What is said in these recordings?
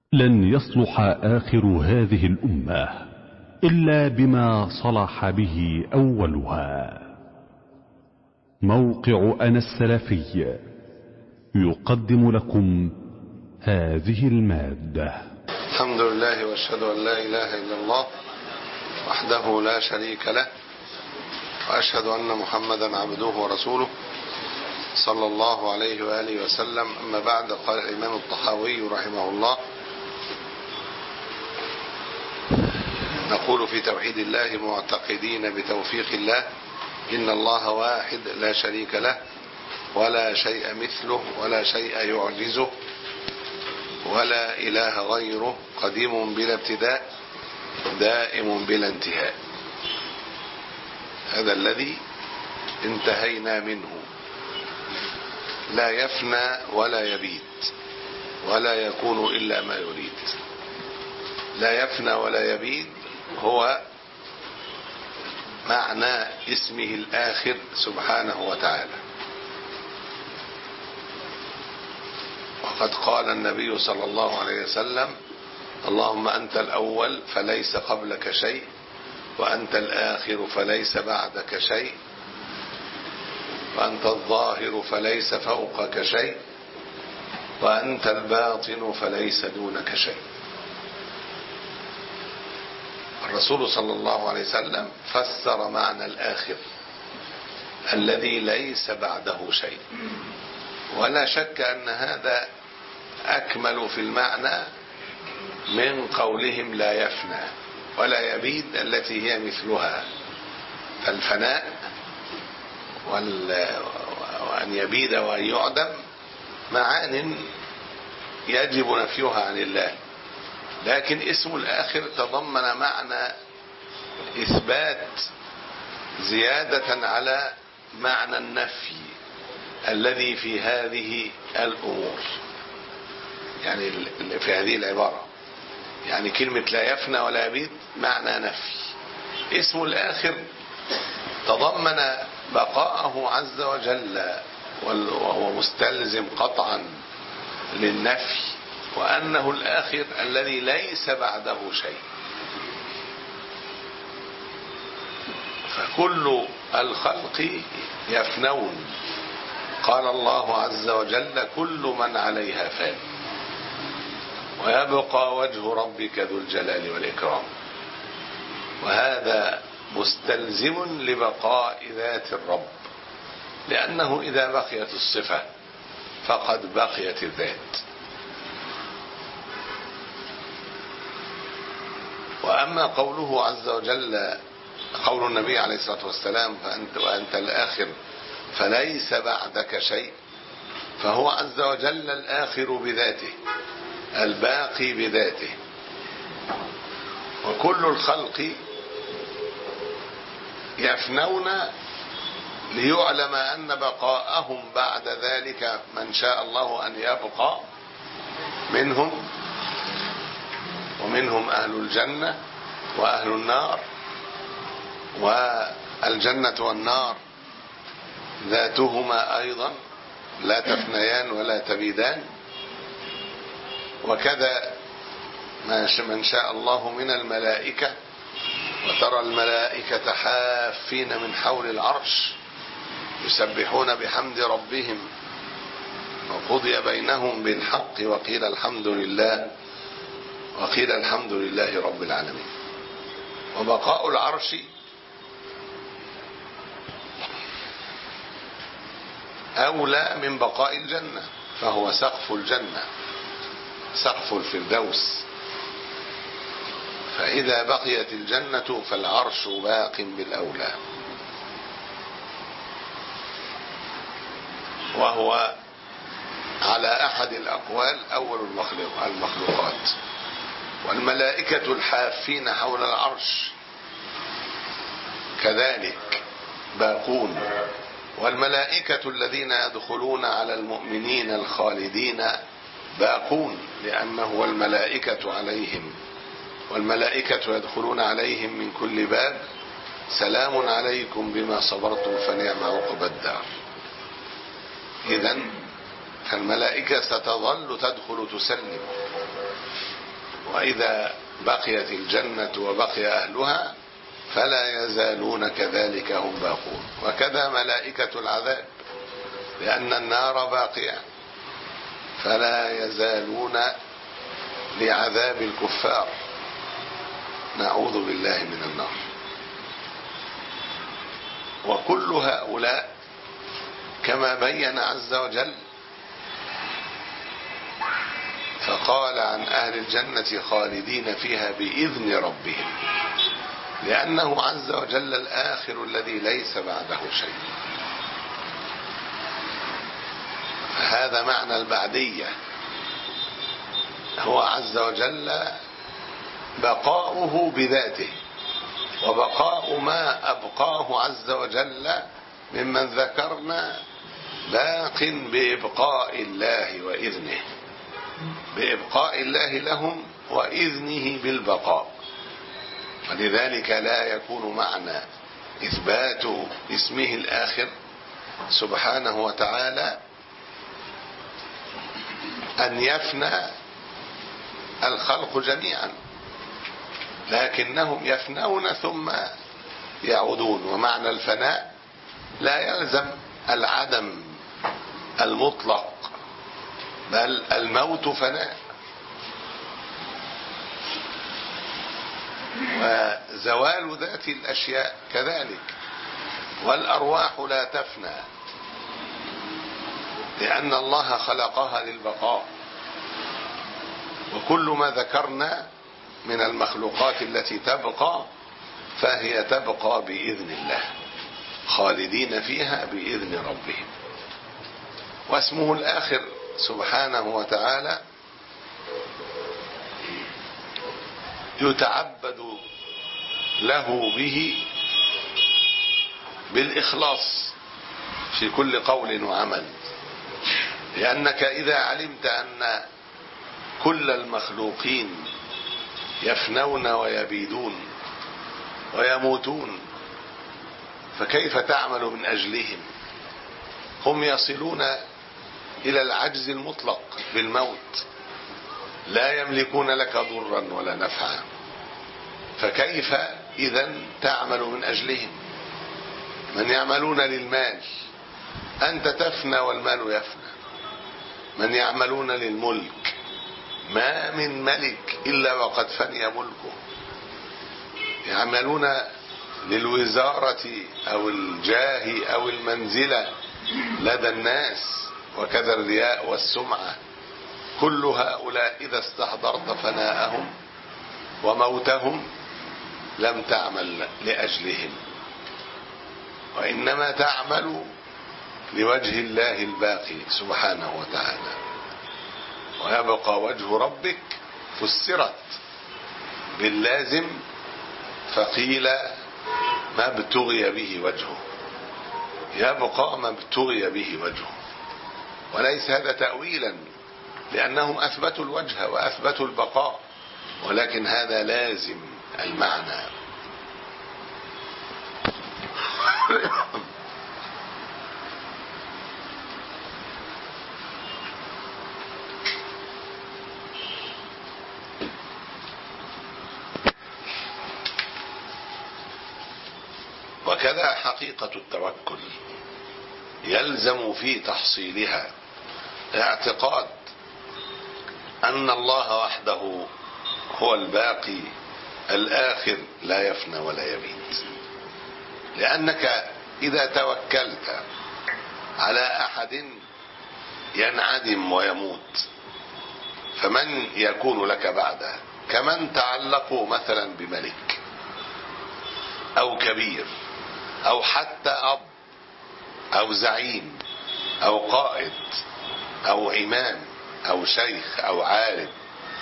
لن يصلح آخر هذه الأمة إلا بما صلح به أولها موقع أنا السلفي يقدم لكم هذه المادة الحمد لله واشهد ان لا اله الا الله وحده لا شريك له واشهد ان محمدا عبده ورسوله صلى الله عليه واله وسلم اما بعد قال الامام الطحاوي رحمه الله نقول في توحيد الله معتقدين بتوفيق الله ان الله واحد لا شريك له ولا شيء مثله ولا شيء يعجزه ولا إله غيره قديم بلا ابتداء دائم بلا انتهاء هذا الذي انتهينا منه لا يفنى ولا يبيد ولا يكون إلا ما يريد لا يفنى ولا يبيد هو معنى اسمه الآخر سبحانه وتعالى وقد قال النبي صلى الله عليه وسلم اللهم أنت الأول فليس قبلك شيء وأنت الآخر فليس بعدك شيء وأنت الظاهر فليس فوقك شيء وأنت الباطن فليس دونك شيء الرسول صلى الله عليه وسلم فسر معنى الآخر الذي ليس بعده شيء ولا شك أن هذا أكمل في المعنى من قولهم لا يفنى ولا يبيد التي هي مثلها فالفناء وأن يبيد وأن يعدم معان يجب نفيها عن الله لكن اسم الآخر تضمن معنى إثبات زيادة على معنى النفي الذي في هذه الأمور يعني في هذه العبارة يعني كلمة لا يفنى ولا يبيد معنى نفي اسم الآخر تضمن بقاءه عز وجل وهو مستلزم قطعا للنفي وأنه الآخر الذي ليس بعده شيء فكل الخلق يفنون قال الله عز وجل كل من عليها فان ويبقى وجه ربك ذو الجلال والإكرام وهذا مستلزم لبقاء ذات الرب لأنه إذا بقيت الصفة فقد بقيت الذات وأما قوله عز وجل قول النبي عليه الصلاة والسلام فأنت وأنت الآخر فليس بعدك شيء فهو عز وجل الآخر بذاته الباقي بذاته وكل الخلق يفنون ليعلم أن بقاءهم بعد ذلك من شاء الله أن يبقى منهم ومنهم أهل الجنة وأهل النار والجنة والنار ذاتهما أيضا لا تفنيان ولا تبيدان وكذا من شاء الله من الملائكة وترى الملائكة حافين من حول العرش يسبحون بحمد ربهم وقضي بينهم بالحق وقيل الحمد لله وقيل الحمد لله رب العالمين وبقاء العرش أولى من بقاء الجنة فهو سقف الجنة سقف الفردوس فإذا بقيت الجنة فالعرش باق بالأولى وهو على أحد الأقوال أول المخلوقات والملائكة الحافين حول العرش كذلك باقون والملائكة الذين يدخلون على المؤمنين الخالدين باقون لأنه والملائكة عليهم والملائكة يدخلون عليهم من كل باب سلام عليكم بما صبرتم فنعم عقب الدار إذا فالملائكة ستظل تدخل تسلم وإذا بقيت الجنة وبقي أهلها فلا يزالون كذلك هم باقون وكذا ملائكة العذاب لأن النار باقية فلا يزالون لعذاب الكفار نعوذ بالله من النار وكل هؤلاء كما بين عز وجل فقال عن أهل الجنة خالدين فيها بإذن ربهم لأنه عز وجل الآخر الذي ليس بعده شيء هذا معنى البعدية هو عز وجل بقاؤه بذاته وبقاء ما أبقاه عز وجل ممن ذكرنا باق بإبقاء الله وإذنه بإبقاء الله لهم وإذنه بالبقاء ولذلك لا يكون معنى إثبات اسمه الآخر سبحانه وتعالى أن يفنى الخلق جميعا لكنهم يفنون ثم يعودون ومعنى الفناء لا يلزم العدم المطلق بل الموت فناء وزوال ذات الأشياء كذلك والأرواح لا تفنى لأن الله خلقها للبقاء وكل ما ذكرنا من المخلوقات التي تبقى فهي تبقى بإذن الله خالدين فيها بإذن ربهم واسمه الآخر سبحانه وتعالى يتعبد له به بالإخلاص في كل قول وعمل لأنك إذا علمت أن كل المخلوقين يفنون ويبيدون ويموتون فكيف تعمل من أجلهم هم يصلون إلى العجز المطلق بالموت لا يملكون لك ضرا ولا نفعا فكيف إذا تعمل من أجلهم من يعملون للمال أنت تفنى والمال يفنى من يعملون للملك ما من ملك إلا وقد فني ملكه يعملون للوزارة أو الجاه أو المنزلة لدى الناس وكذا الرياء والسمعة كل هؤلاء إذا استحضرت فناءهم وموتهم لم تعمل لأجلهم وإنما تعمل لوجه الله الباقي سبحانه وتعالى ويبقى وجه ربك فسرت باللازم فقيل ما ابتغي به وجهه يبقى ما ابتغي به وجهه وليس هذا تأويلا لأنهم أثبتوا الوجه وأثبتوا البقاء ولكن هذا لازم المعنى وكذا حقيقة التوكل يلزم في تحصيلها اعتقاد أن الله وحده هو الباقي الآخر لا يفنى ولا يبيت لأنك إذا توكلت على أحد ينعدم ويموت فمن يكون لك بعده كمن تعلقوا مثلا بملك أو كبير أو حتى أب أو زعيم أو قائد أو إمام أو شيخ أو عالم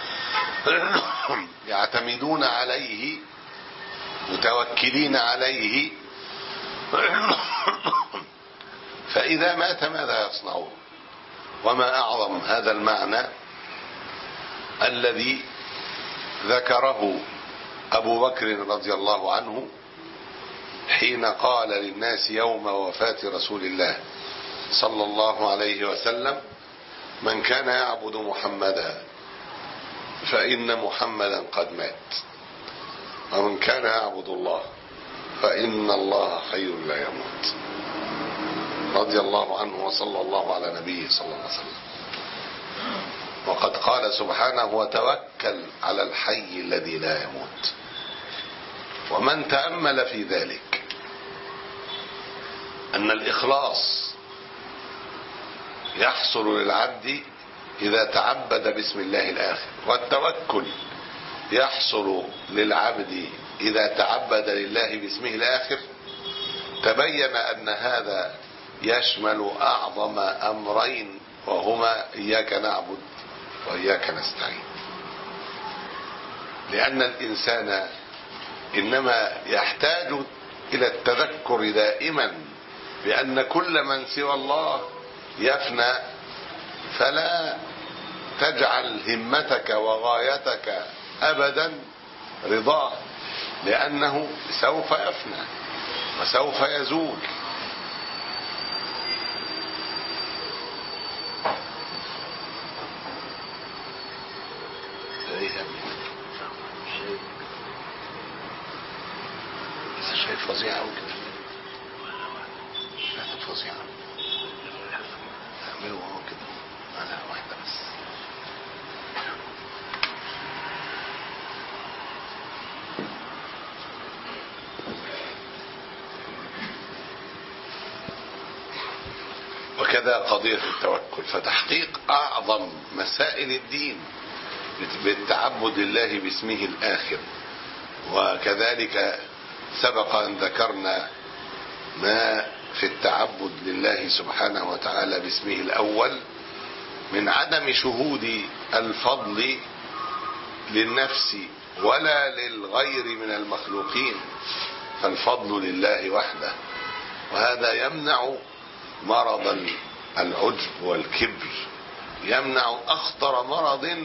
يعتمدون عليه متوكلين عليه فإذا مات ماذا يصنعون وما أعظم هذا المعنى الذي ذكره أبو بكر رضي الله عنه حين قال للناس يوم وفاة رسول الله صلى الله عليه وسلم من كان يعبد محمدا فإن محمدا قد مات ومن كان يعبد الله فإن الله حي لا يموت رضي الله عنه وصلى الله على نبيه صلى الله عليه وسلم وقد قال سبحانه وتوكل على الحي الذي لا يموت ومن تأمل في ذلك أن الإخلاص يحصل للعبد إذا تعبد باسم الله الآخر والتوكل يحصل للعبد إذا تعبد لله باسمه الآخر تبين أن هذا يشمل أعظم أمرين وهما إياك نعبد وإياك نستعين لأن الإنسان إنما يحتاج إلى التذكر دائما بأن كل من سوى الله يفنى فلا تجعل همتك وغايتك أبدا رضاه لأنه سوف يفنى وسوف يزول شايف فظيعة أوي كده شايف فظيعة اعمله هو كده على واحدة بس وكذا قضية التوكل فتحقيق أعظم مسائل الدين بالتعبد لله باسمه الآخر وكذلك سبق أن ذكرنا ما في التعبد لله سبحانه وتعالى باسمه الأول من عدم شهود الفضل للنفس ولا للغير من المخلوقين فالفضل لله وحده وهذا يمنع مرض العجب والكبر يمنع أخطر مرض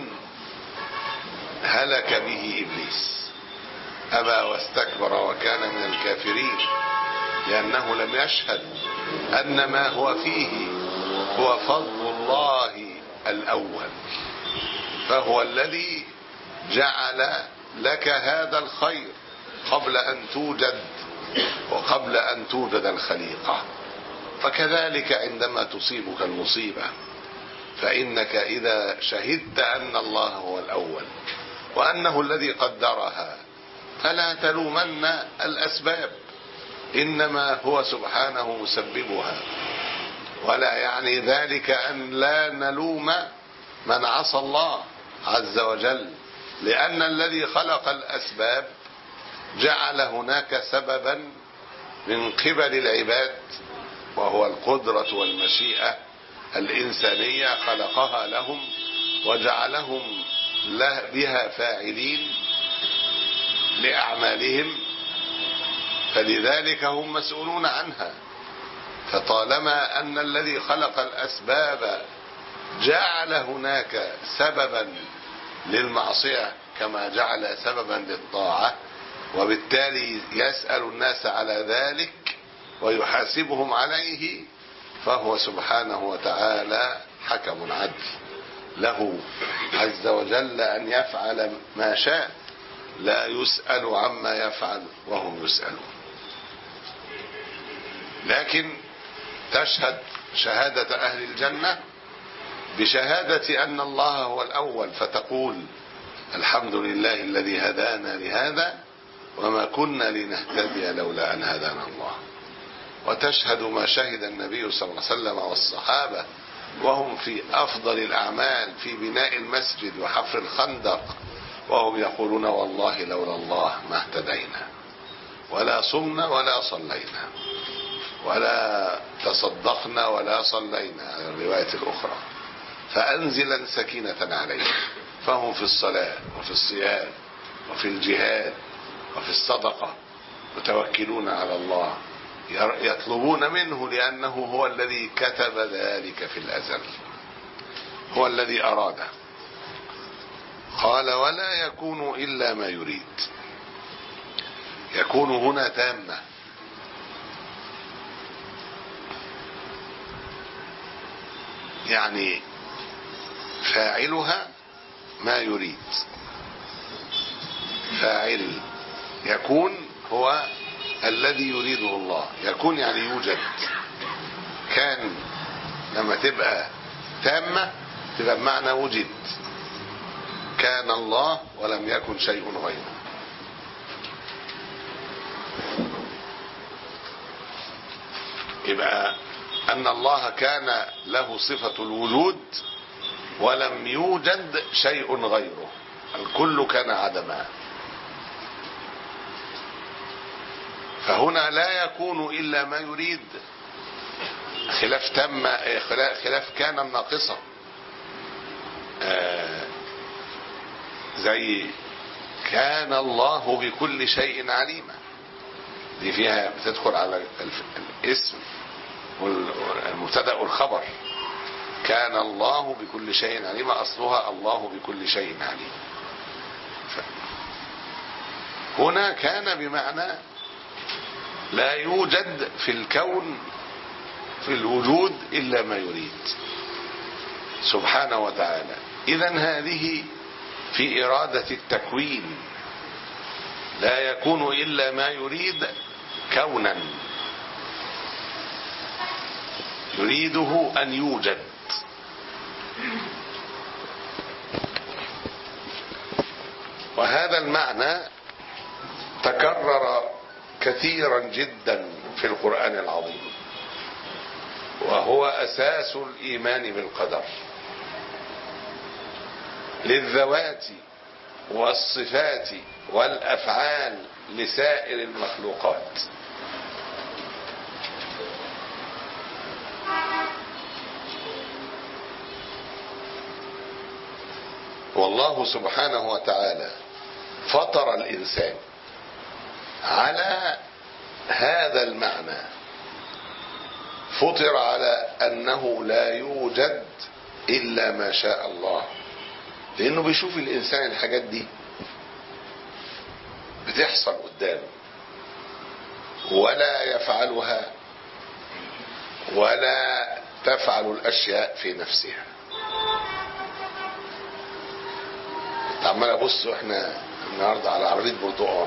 هلك به إبليس أبى واستكبر وكان من الكافرين لأنه لم يشهد أن ما هو فيه هو فضل الله الأول فهو الذي جعل لك هذا الخير قبل أن توجد وقبل أن توجد الخليقة فكذلك عندما تصيبك المصيبة فإنك إذا شهدت أن الله هو الأول وأنه الذي قدرها فلا تلومن الأسباب إنما هو سبحانه مسببها ولا يعني ذلك أن لا نلوم من عصى الله عز وجل لأن الذي خلق الأسباب جعل هناك سببا من قبل العباد وهو القدرة والمشيئة الإنسانية خلقها لهم وجعلهم بها فاعلين لأعمالهم فلذلك هم مسؤولون عنها فطالما أن الذي خلق الأسباب جعل هناك سببا للمعصية كما جعل سببا للطاعة وبالتالي يسأل الناس على ذلك ويحاسبهم عليه فهو سبحانه وتعالى حكم عدل له عز وجل أن يفعل ما شاء لا يسأل عما يفعل وهم يسألون لكن تشهد شهادة أهل الجنة بشهادة أن الله هو الأول فتقول الحمد لله الذي هدانا لهذا وما كنا لنهتدي لولا أن هدانا الله وتشهد ما شهد النبي صلى الله عليه وسلم والصحابة وهم في أفضل الأعمال في بناء المسجد وحفر الخندق وهم يقولون والله لولا الله ما اهتدينا ولا صمنا ولا صلينا ولا تصدقنا ولا صلينا على الرواية الأخرى فأنزلا سكينة عليهم فهم في الصلاة وفي الصيام وفي الجهاد وفي الصدقة متوكلون على الله يطلبون منه لأنه هو الذي كتب ذلك في الأزل هو الذي أراده قال ولا يكون إلا ما يريد يكون هنا تامة يعني فاعلها ما يريد فاعل يكون هو الذي يريده الله يكون يعني يوجد كان لما تبقى تامة تبقى بمعنى وجد كان الله ولم يكن شيء غيره يبقى أن الله كان له صفة الوجود ولم يوجد شيء غيره الكل كان عدما فهنا لا يكون إلا ما يريد خلاف تم خلاف كان الناقصة آه زي كان الله بكل شيء عليما دي فيها بتدخل على الاسم والمبتدا والخبر كان الله بكل شيء عليما اصلها الله بكل شيء عليم هنا كان بمعنى لا يوجد في الكون في الوجود الا ما يريد سبحانه وتعالى اذا هذه في اراده التكوين لا يكون الا ما يريد كونا يريده ان يوجد وهذا المعنى تكرر كثيرا جدا في القران العظيم وهو اساس الايمان بالقدر للذوات والصفات والافعال لسائر المخلوقات والله سبحانه وتعالى فطر الانسان على هذا المعنى فطر على انه لا يوجد الا ما شاء الله لانه بيشوف الانسان الحاجات دي بتحصل قدامه ولا يفعلها ولا تفعل الاشياء في نفسها عمال ابص واحنا النهارده على عربيه برتقان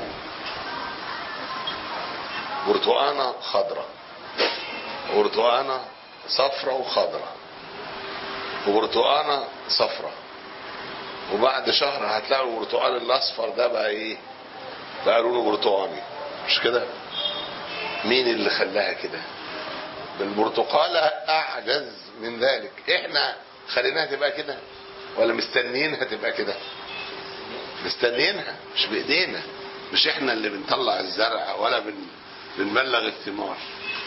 برتقانه خضراء وبرتقانه صفراء وخضراء وبرتقانه صفراء وبعد شهر هتلاقوا البرتقال الاصفر ده بقى ايه بقى لونه برتقاني مش كده مين اللي خلاها كده بالبرتقالة اعجز من ذلك احنا خليناها تبقى كده ولا مستنيينها تبقى كده مستنيينها مش بايدينا مش احنا اللي بنطلع الزرع ولا بن بنبلغ الثمار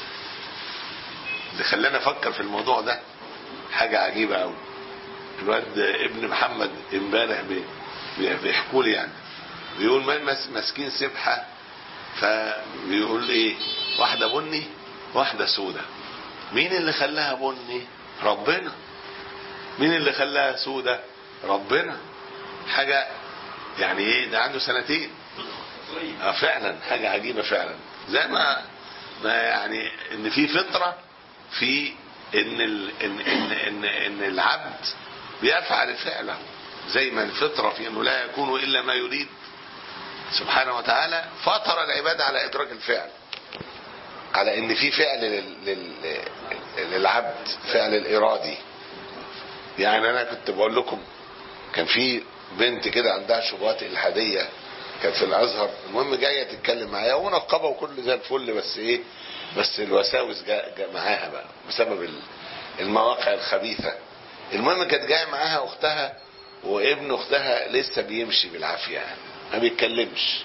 اللي خلانا افكر في الموضوع ده حاجة عجيبة قوي الواد ابن محمد امبارح بيحكوا لي يعني بيقول ماسكين سبحة فبيقول ايه واحدة بني واحدة سودة مين اللي خلاها بني ربنا مين اللي خلاها سودة ربنا حاجة يعني ايه ده عنده سنتين اه فعلا حاجة عجيبة فعلا زي ما ما يعني ان في فطرة في ان ال ان ان ان, إن العبد بيفعل فعله زي ما الفطرة في انه لا يكون الا ما يريد سبحانه وتعالى فطر العباد على ادراك الفعل على ان في فعل لل... لل... للعبد فعل الارادي يعني انا كنت بقول لكم كان في بنت كده عندها شبهات الحاديه كانت في الازهر المهم جايه تتكلم معايا ونقبه وكل زي الفل بس ايه بس الوساوس جا, جا معاها بقى بسبب المواقع الخبيثه المهم كانت جايه معاها اختها وابن اختها لسه بيمشي بالعافيه يعني ما بيتكلمش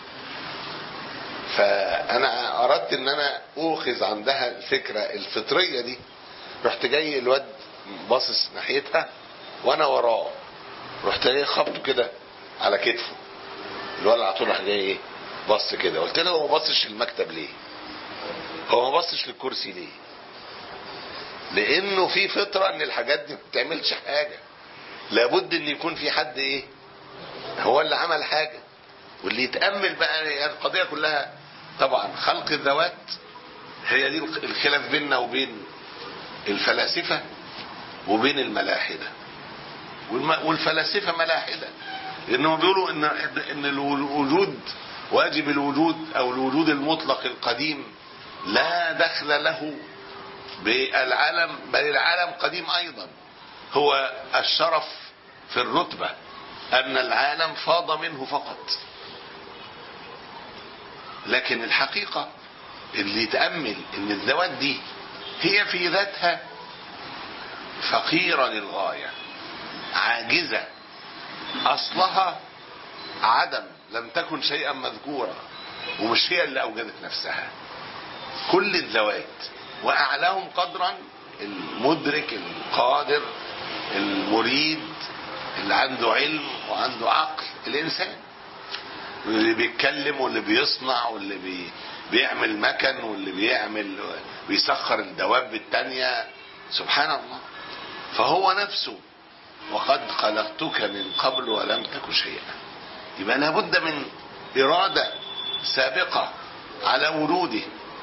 فانا اردت ان انا اوخذ عندها الفكره الفطريه دي رحت جاي الواد باصص ناحيتها وانا وراه رحت جاي خبطه كده على كتفه الولد على طول راح جاي ايه بص كده قلت له هو ما بصش المكتب ليه هو ما بصش للكرسي ليه لانه في فطره ان الحاجات دي ما بتعملش حاجه لابد ان يكون في حد ايه هو اللي عمل حاجه واللي يتامل بقى القضيه كلها طبعا خلق الذوات هي دي الخلاف بيننا وبين الفلاسفه وبين الملاحده والم- والفلاسفة ملاحدة لأنهم بيقولوا إن إن الوجود واجب الوجود أو الوجود المطلق القديم لا دخل له بالعالم بل العالم قديم أيضا هو الشرف في الرتبة أن العالم فاض منه فقط لكن الحقيقة اللي يتأمل ان الذوات دي هي في ذاتها فقيرة للغاية عاجزة اصلها عدم لم تكن شيئا مذكورا ومش هي اللي اوجدت نفسها كل الذوات واعلاهم قدرا المدرك القادر المريد اللي عنده علم وعنده عقل الانسان واللي بيتكلم واللي بيصنع واللي بي بيعمل مكن واللي بيعمل بيسخر الدواب التانية سبحان الله فهو نفسه وقد خلقتك من قبل ولم تك شيئا يبقى لابد من إرادة سابقة على وجوده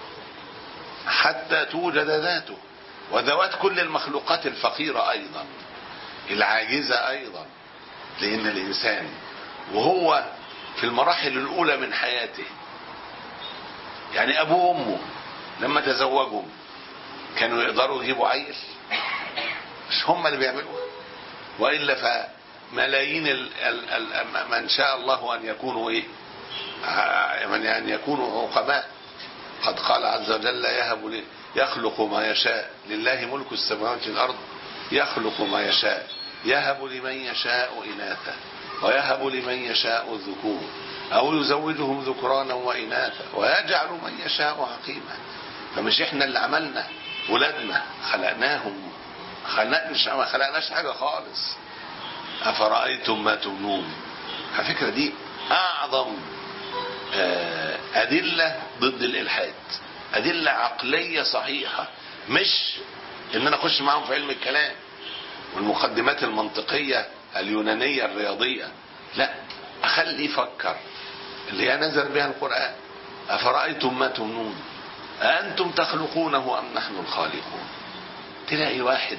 حتى توجد ذاته وذوات كل المخلوقات الفقيرة أيضا العاجزة أيضا لأن الإنسان وهو في المراحل الأولى من حياته يعني أبوه وأمه لما تزوجوا كانوا يقدروا يجيبوا عيل مش هم اللي بيعملوها وإلا فملايين ال ال ال من شاء الله أن يكونوا إيه آه، من أن يكونوا عقباء قد قال عز وجل يهب لي يخلق ما يشاء لله ملك السماوات والأرض يخلق ما يشاء يهب لمن يشاء إناثا ويهب لمن يشاء الذكور أو يزوجهم ذكرانا وإناثا ويجعل من يشاء عقيما فمش احنا اللي عملنا ولادنا خلقناهم خلقناش ما خلقناش حاجة خالص أفرأيتم ما تمنون على فكرة دي أعظم آه، أدلة ضد الإلحاد أدلة عقلية صحيحة مش إن أنا أخش معاهم في علم الكلام والمقدمات المنطقية اليونانية الرياضية لا أخلي يفكر اللي هي نزل بها القرآن أفرأيتم ما تمنون أأنتم تخلقونه أم نحن الخالقون تلاقي واحد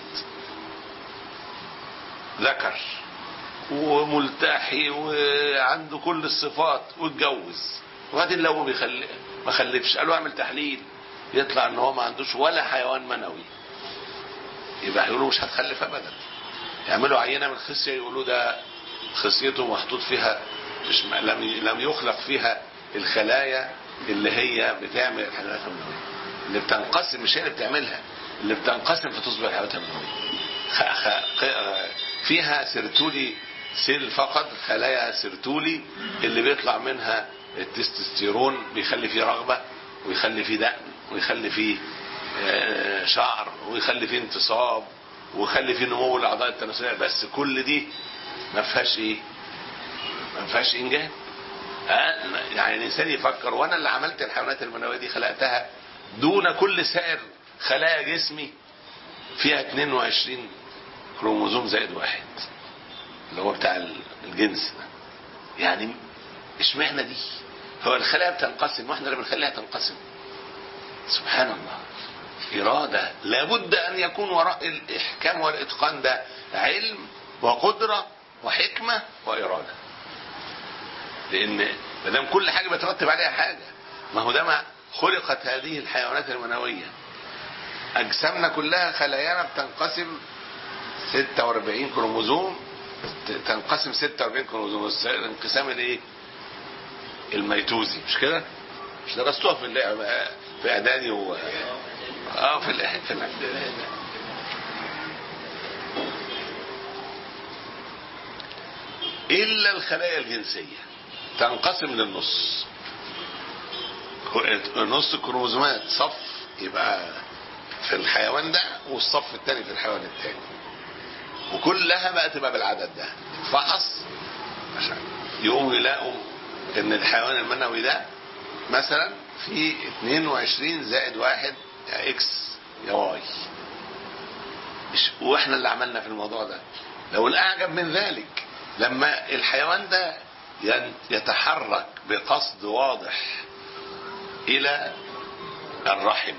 ذكر وملتحي وعنده كل الصفات واتجوز وبعدين لو بيخلي ما خلفش قالوا اعمل تحليل يطلع ان هو ما عندوش ولا حيوان منوي يبقى هيقولوا مش هتخلف ابدا يعملوا عينه من خصيه يقولوا ده خصيته محطوط فيها مش لم لم يخلق فيها الخلايا اللي هي بتعمل الحيوانات المنويه اللي بتنقسم مش هي اللي بتعملها اللي بتنقسم فتصبح الحيوانات المنويه خ- خ- فيها سيرتولي سيل فقط خلايا سيرتولي اللي بيطلع منها التستوستيرون بيخلي فيه رغبة ويخلي فيه دقن ويخلي فيه آه، شعر ويخلي فيه انتصاب ويخلي فيه نمو الاعضاء التناسليه بس كل دي ما فيهاش ايه ما فيهاش انجاب آه، يعني الانسان يفكر وانا اللي عملت الحيوانات المنويه دي خلقتها دون كل سائر خلايا جسمي فيها 22 كروموزوم زائد واحد اللي هو بتاع الجنس ده يعني اشمعنى دي هو الخلايا بتنقسم واحنا اللي بنخليها تنقسم سبحان الله إرادة لابد أن يكون وراء الإحكام والإتقان ده علم وقدرة وحكمة وإرادة لأن ما دام كل حاجة بترتب عليها حاجة ما هو ده ما خلقت هذه الحيوانات المنوية أجسامنا كلها خلايانا بتنقسم 46 كروموزوم تنقسم 46 كروموزوم بس الانقسام الايه؟ الميتوزي مش كده؟ مش درستوها في اللعبة في اعدادي و اه في ال... في ال... الا الخلايا الجنسيه تنقسم للنص نص كروموزومات صف يبقى في الحيوان ده والصف الثاني في الحيوان الثاني وكلها بقى تبقى بالعدد ده فحص عشان يقوموا يلاقوا ان الحيوان المنوي ده مثلا في 22 زائد واحد يا اكس يا واي مش واحنا اللي عملنا في الموضوع ده لو الاعجب من ذلك لما الحيوان ده ين- يتحرك بقصد واضح الى الرحم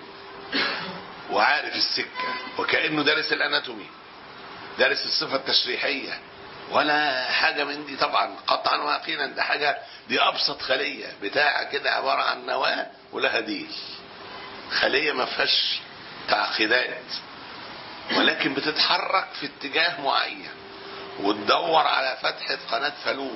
وعارف السكه وكانه دارس الاناتومي دارس الصفه التشريحيه ولا حاجة من دي طبعا قطعا ويقينا ده حاجة دي أبسط خلية بتاعة كده عبارة عن نواة ولها ديل خلية ما فيهاش تعقيدات ولكن بتتحرك في اتجاه معين وتدور على فتحة قناة فلوب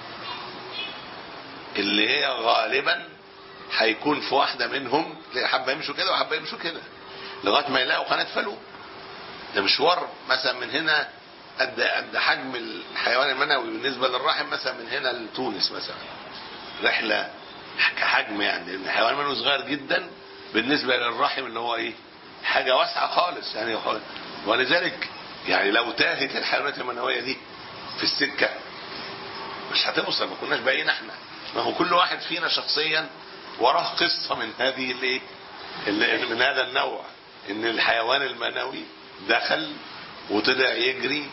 اللي هي غالبا هيكون في واحدة منهم تلاقي حبة يمشوا كده وحبة يمشوا كده لغاية ما يلاقوا قناة فلوب ده مشوار مثلا من هنا قد قد حجم الحيوان المنوي بالنسبة للرحم مثلا من هنا لتونس مثلا رحلة كحجم يعني لأن الحيوان المنوي صغير جدا بالنسبة للرحم اللي هو ايه حاجة واسعة خالص يعني ولذلك يعني لو تاهت الحيوانات المنوية دي في السكة مش هتوصل ما كناش باقيين احنا ما هو كل واحد فينا شخصيا وراه قصة من هذه الايه اللي- من هذا النوع ان الحيوان المنوي دخل وطلع يجري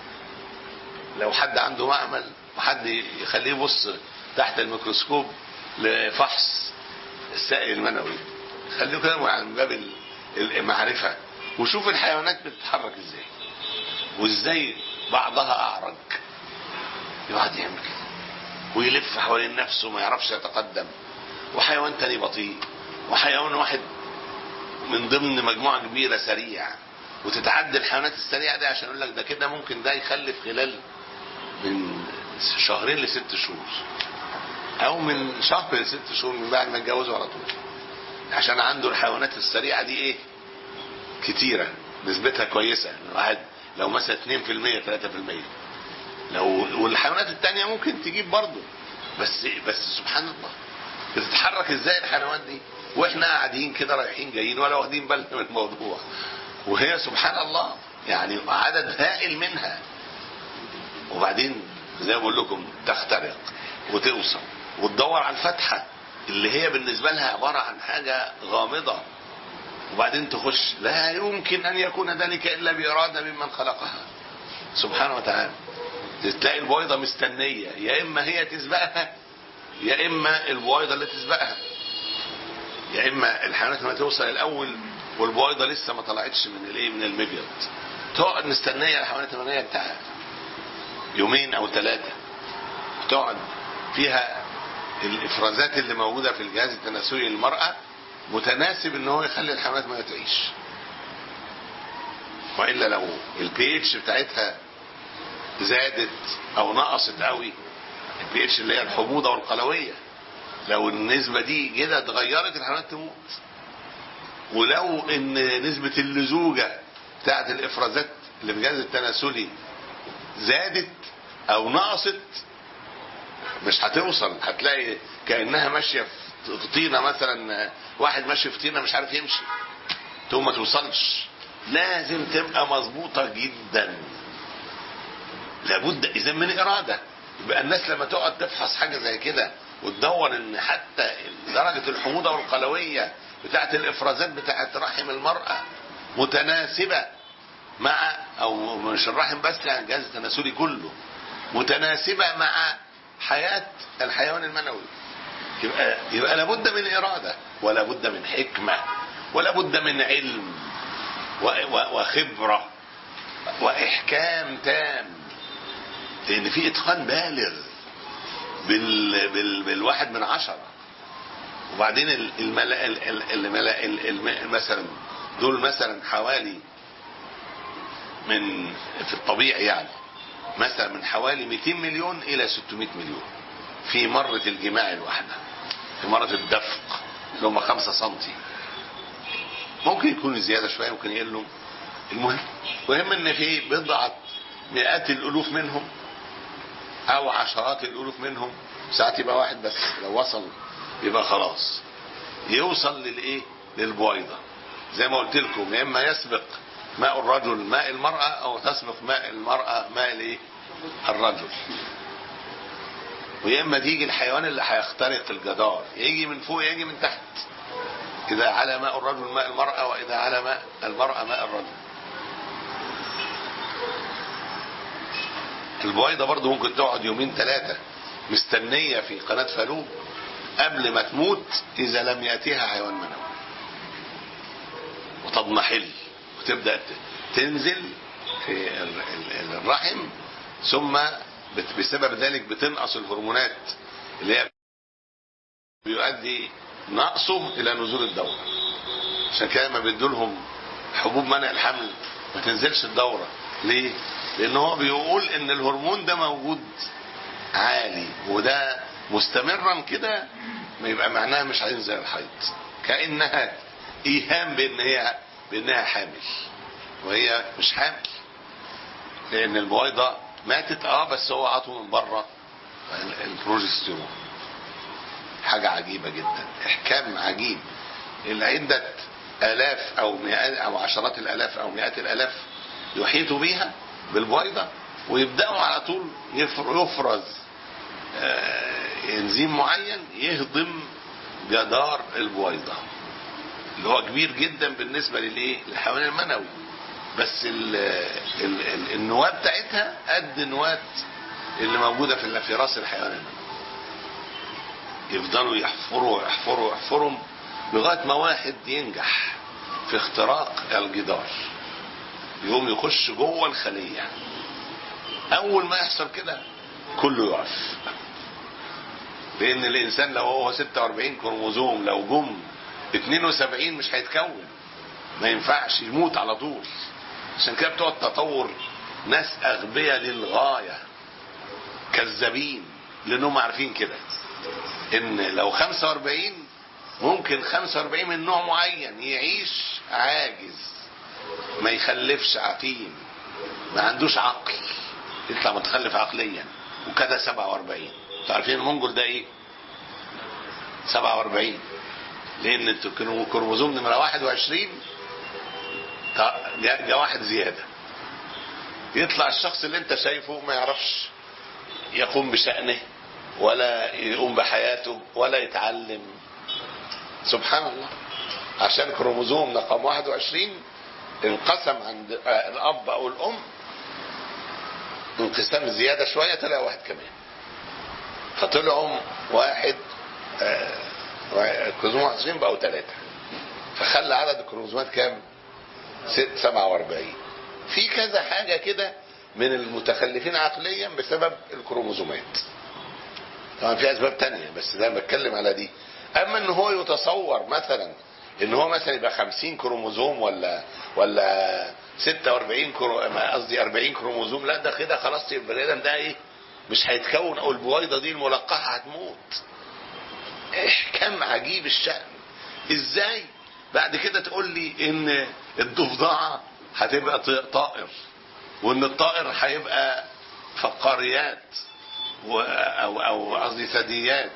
لو حد عنده معمل وحد يخليه يبص تحت الميكروسكوب لفحص السائل المنوي خليه كده عن باب ال- المعرفة وشوف الحيوانات بتتحرك ازاي وازاي بعضها اعرج يقعد يعمل كده ويلف حوالين نفسه ما يعرفش يتقدم وحيوان تاني بطيء وحيوان واحد من ضمن مجموعة كبيرة سريع وتتعدى الحيوانات السريعة دي عشان يقول لك ده كده ممكن ده يخلف خلال من شهرين لست شهور او من شهر لست شهور من بعد ما اتجوزوا على طول عشان عنده الحيوانات السريعة دي ايه كتيرة نسبتها كويسة الواحد لو مثلا 2% 3% لو والحيوانات التانية ممكن تجيب برضه بس بس سبحان الله بتتحرك ازاي الحيوانات دي واحنا قاعدين كده رايحين جايين ولا واخدين بالنا من الموضوع وهي سبحان الله يعني عدد هائل منها وبعدين زي ما بقول لكم تخترق وتوصل وتدور على الفتحه اللي هي بالنسبه لها عباره عن حاجه غامضه وبعدين تخش لا يمكن ان يكون ذلك الا باراده ممن خلقها سبحانه وتعالى تلاقي البويضه مستنيه يا اما هي تسبقها يا اما البويضه اللي تسبقها يا اما الحيوانات ما توصل الاول والبويضه لسه ما طلعتش من الايه من المبيض تقعد مستنيه الحيوانات المنويه بتاعها يومين او ثلاثه تقعد فيها الافرازات اللي موجوده في الجهاز التناسلي للمراه متناسب ان هو يخلي الحيوانات ما تعيش والا لو البي اتش بتاعتها زادت او نقصت قوي البي اتش اللي هي الحموضه والقلويه لو النسبه دي كده اتغيرت الحيوانات تموت ولو ان نسبه اللزوجه بتاعت الافرازات اللي في الجهاز التناسلي زادت او نقصت مش هتوصل هتلاقي كانها ماشيه في طينه مثلا واحد ماشي في طينه مش عارف يمشي تقوم ما توصلش لازم تبقى مظبوطه جدا لابد اذا من اراده يبقى الناس لما تقعد تفحص حاجه زي كده وتدور ان حتى درجه الحموضه والقلويه بتاعت الافرازات بتاعت رحم المراه متناسبه مع او مش الرحم بس يعني الجهاز التناسلي كله متناسبه مع حياه الحيوان المنوي يبقى يبقى لابد من اراده ولا بد من حكمه ولا بد من علم وخبره واحكام تام لان في اتقان بالغ بال بال بالواحد من عشرة وبعدين الملا الملا الملا مثلا دول مثلا حوالي من في الطبيعي يعني مثلا من حوالي 200 مليون الى 600 مليون في مرة الجماع الواحدة في مرة الدفق اللي هم 5 سنتي ممكن يكونوا زيادة شوية ممكن يقلوا المهم المهم ان في بضعة مئات الالوف منهم او عشرات الالوف منهم ساعات يبقى واحد بس لو وصل يبقى خلاص يوصل للايه للبويضة زي ما قلت لكم يا اما يسبق ماء الرجل ماء المرأة او تسبق ماء المرأة ماء الايه الرجل ويا اما تيجي الحيوان اللي هيخترق الجدار يجي من فوق يجي من تحت اذا على ماء الرجل ماء المرأة واذا على ماء المرأة ماء الرجل البويضة برضه ممكن تقعد يومين ثلاثة مستنية في قناة فالوب قبل ما تموت إذا لم يأتيها حيوان منوي وتضمحل وتبدأ تنزل في الرحم ثم بسبب ذلك بتنقص الهرمونات اللي هي بيؤدي نقصه الى نزول الدوره عشان كده ما بيدولهم حبوب منع الحمل ما تنزلش الدوره ليه لان هو بيقول ان الهرمون ده موجود عالي وده مستمرا كده ما يبقى معناها مش هينزل الحيض كانها ايهام بان هي بانها حامل وهي مش حامل لان البويضه ماتت اه بس هو عطوا من بره البروجستيرون حاجه عجيبه جدا احكام عجيب العده الاف او مئات او عشرات الالاف او مئات الالاف يحيطوا بيها بالبويضه ويبداوا على طول يفرز انزيم معين يهضم جدار البويضه اللي هو كبير جدا بالنسبه للايه للحيوان المنوي بس ال ال ال النواه بتاعتها قد نواه اللي موجوده في في راس الحيوان المنوي يفضلوا يحفروا يحفروا يحفروا لغايه ما واحد ينجح في اختراق الجدار يقوم يخش جوه الخليه اول ما يحصل كده كله يقف لان الانسان لو هو 46 كروموزوم لو جم 72 مش هيتكون ما ينفعش يموت على طول عشان كده بتوع التطور ناس اغبياء للغايه كذابين لانهم عارفين كده ان لو 45 ممكن 45 من نوع معين يعيش عاجز ما يخلفش عقيم ما عندوش عقل يطلع متخلف عقليا وكده 47 انتوا عارفين المنجل ده ايه 47 لان الكروموزوم نمره 21 جاء واحد زياده يطلع الشخص اللي انت شايفه ما يعرفش يقوم بشأنه ولا يقوم بحياته ولا يتعلم سبحان الله عشان كروموزوم رقم 21 انقسم عند الاب او الام انقسام زياده شويه طلع واحد كمان فطلعوا واحد كروموزوم 21 بقوا ثلاثه فخلى عدد الكروموزومات كام؟ 47 في كذا حاجه كده من المتخلفين عقليا بسبب الكروموزومات طبعا في اسباب تانية بس ده بتكلم على دي اما ان هو يتصور مثلا ان هو مثلا يبقى 50 كروموزوم ولا ولا 46 قصدي 40 كروموزوم لا ده كده خلاص يبقى البني ادم ده ايه مش هيتكون او البويضه دي الملقحه هتموت احكام عجيب الشأن ازاي بعد كده تقول لي ان الضفدعه هتبقى طائر وان الطائر هيبقى فقاريات و او او قصدي ثدييات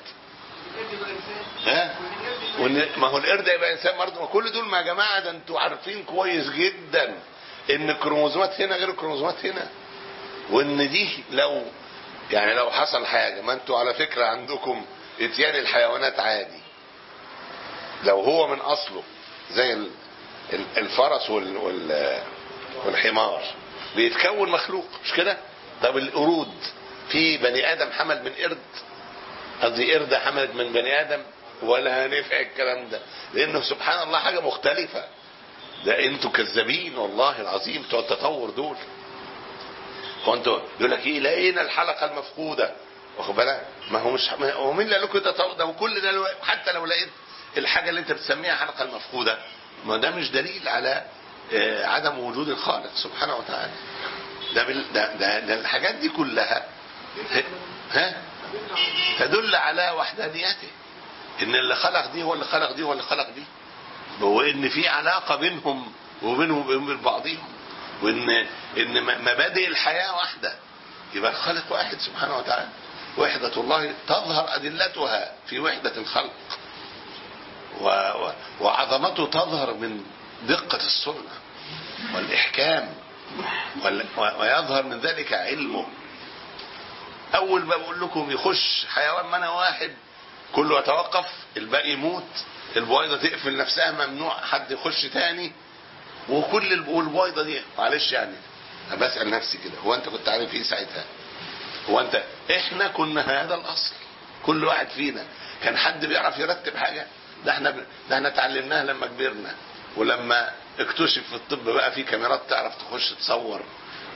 ها وان ما هو القرد يبقى انسان برضه ما كل دول يا جماعه ده انتوا عارفين كويس جدا ان الكروموزومات هنا غير الكروموزومات هنا وان دي لو يعني لو حصل حاجه ما انتوا على فكره عندكم اتيان الحيوانات عادي لو هو من اصله زي الفرس وال وال والحمار بيتكون مخلوق مش كده طب القرود في بني ادم حمل من قرد قصدي قرده حملت من بني ادم ولا هنفع الكلام ده لانه سبحان الله حاجه مختلفه ده انتوا كذابين والله العظيم بتوع التطور دول هو انتوا يقول لك ايه لقينا الحلقه المفقوده واخد بالك ما هو مش ما هو مين اللي قال لكم ده ده وكل ده حتى لو لقيت الحاجه اللي انت بتسميها حلقه المفقوده ما ده مش دليل على عدم وجود الخالق سبحانه وتعالى ده بال... ده, ده, ده الحاجات دي كلها ها تدل على وحدانيته ان اللي خلق دي هو اللي خلق دي هو اللي خلق دي وان في علاقه بينهم وبينهم وبين بعضهم وان ان مبادئ الحياه واحده يبقى الخالق واحد سبحانه وتعالى وحدة الله تظهر أدلتها في وحدة الخلق و... و... وعظمته تظهر من دقة السنة والإحكام وال... ويظهر من ذلك علمه أول ما بقول لكم يخش حيوان منى واحد كله يتوقف الباقي يموت البويضة تقفل نفسها ممنوع حد يخش تاني وكل البويضة دي معلش يعني بسأل نفسي كده هو أنت كنت عارف إيه ساعتها؟ هو أنت إحنا كنا هذا الأصل كل واحد فينا كان حد بيعرف يرتب حاجة ده احنا ب... ده احنا اتعلمناها لما كبرنا ولما اكتشف في الطب بقى في كاميرات تعرف تخش تصور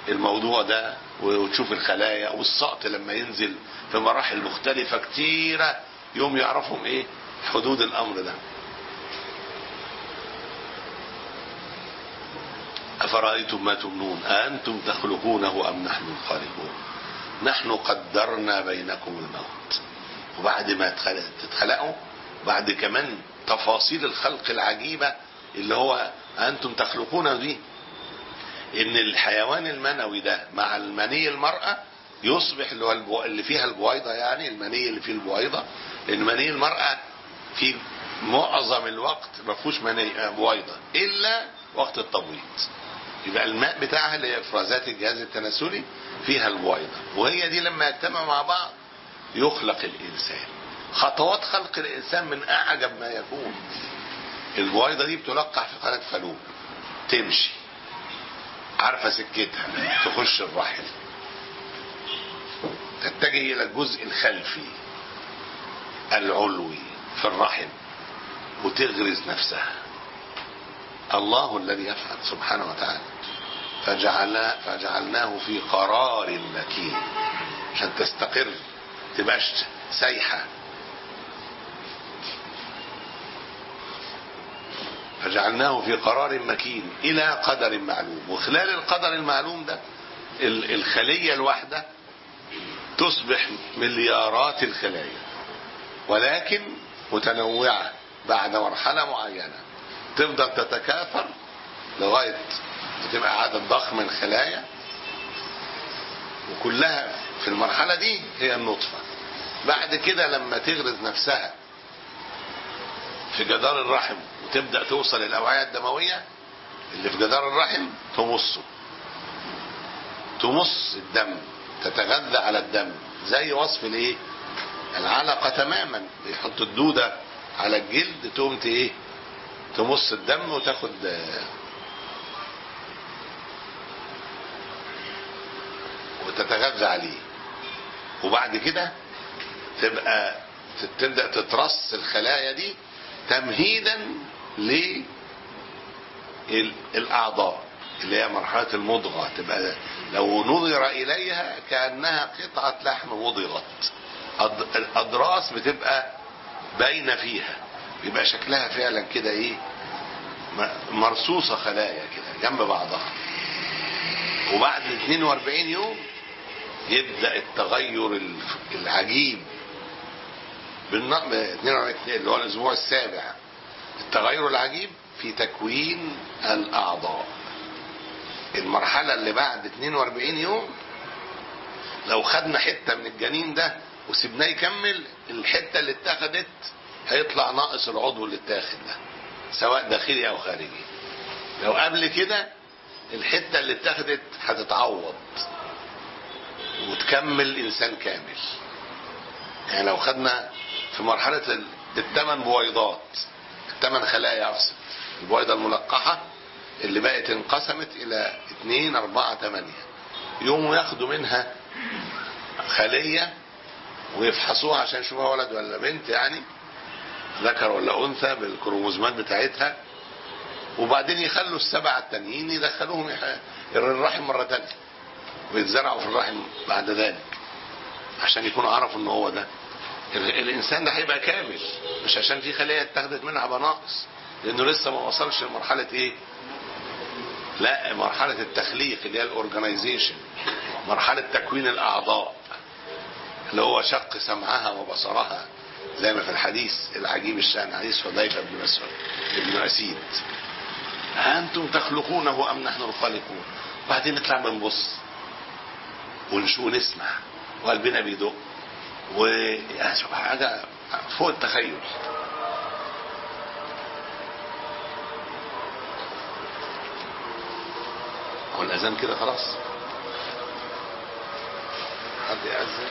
الموضوع ده وتشوف الخلايا والسقط لما ينزل في مراحل مختلفة كتيرة يوم يعرفهم ايه حدود الامر ده أفرأيتم ما تمنون أأنتم تخلقونه أم نحن الخالقون نحن قدرنا بينكم الموت وبعد ما تتخلقوا بعد كمان تفاصيل الخلق العجيبة اللي هو أنتم تخلقون دي إن الحيوان المنوي ده مع المني المرأة يصبح اللي هو البو... اللي فيها البويضة يعني المني اللي فيه البويضة لأن مني المرأة في معظم الوقت ما فيهوش مني بويضة إلا وقت التبويض يبقى الماء بتاعها اللي هي افرازات الجهاز التناسلي فيها البويضة وهي دي لما يجتمعوا مع بعض يخلق الإنسان خطوات خلق الإنسان من أعجب ما يكون البويضة دي بتلقح في قناة فالوب تمشي عارفة سكتها تخش الرحم تتجه إلى الجزء الخلفي العلوي في الرحم وتغرز نفسها الله الذي يفعل سبحانه وتعالى فجعلنا فجعلناه في قرار مكين عشان تستقر تبقاش سايحة فجعلناه في قرار مكين إلى قدر معلوم وخلال القدر المعلوم ده الخلية الواحدة تصبح مليارات الخلايا ولكن متنوعة بعد مرحلة معينة تفضل تتكاثر لغاية تبقى عدد ضخم من الخلايا وكلها في المرحلة دي هي النطفة بعد كده لما تغرز نفسها في جدار الرحم وتبدأ توصل الأوعية الدموية اللي في جدار الرحم تمصه تمص الدم تتغذى على الدم زي وصف الايه العلقة تماما بيحط الدودة على الجلد تقوم ايه تمص الدم وتاخد وتتغذى عليه وبعد كده تبقى تبدأ تترص الخلايا دي تمهيدا للأعضاء اللي هي مرحلة المضغة تبقى لو نظر إليها كأنها قطعة لحم مضغت الأضراس بتبقى باينة فيها بيبقى شكلها فعلا كده ايه مرصوصة خلايا كده جنب بعضها وبعد 42 يوم يبدأ التغير العجيب بالنقم 42 اللي هو الاسبوع السابع التغير العجيب في تكوين الاعضاء المرحلة اللي بعد 42 يوم لو خدنا حتة من الجنين ده وسيبناه يكمل الحتة اللي اتاخدت هيطلع ناقص العضو اللي اتاخد ده سواء داخلي او خارجي لو قبل كده الحتة اللي اتاخدت هتتعوض وتكمل انسان كامل يعني لو خدنا في مرحلة الثمان بويضات الثمان خلايا اقصد البويضة الملقحة اللي بقت انقسمت الى اتنين اربعة تمانية يقوموا ياخدوا منها خلية ويفحصوها عشان يشوفوها ولد ولا بنت يعني ذكر ولا انثى بالكروموزومات بتاعتها وبعدين يخلوا السبعة التانيين يدخلوهم الرحم مرة تانية ويتزرعوا في الرحم بعد ذلك عشان يكونوا عرفوا ان هو ده الانسان ده هيبقى كامل مش عشان في خليه اتخذت منها بناقص لانه لسه ما وصلش لمرحله ايه لا مرحله التخليق اللي هي الاورجنايزيشن مرحله تكوين الاعضاء اللي هو شق سمعها وبصرها زي ما في الحديث العجيب الشان حديث حذيفه بن مسعود ابن اسيد انتم تخلقونه ام نحن الخالقون وبعدين نطلع بنبص ونشوف نسمع وقلبنا بيدق ويعني حاجه فوق التخيل هو الاذان كده خلاص حد يأذن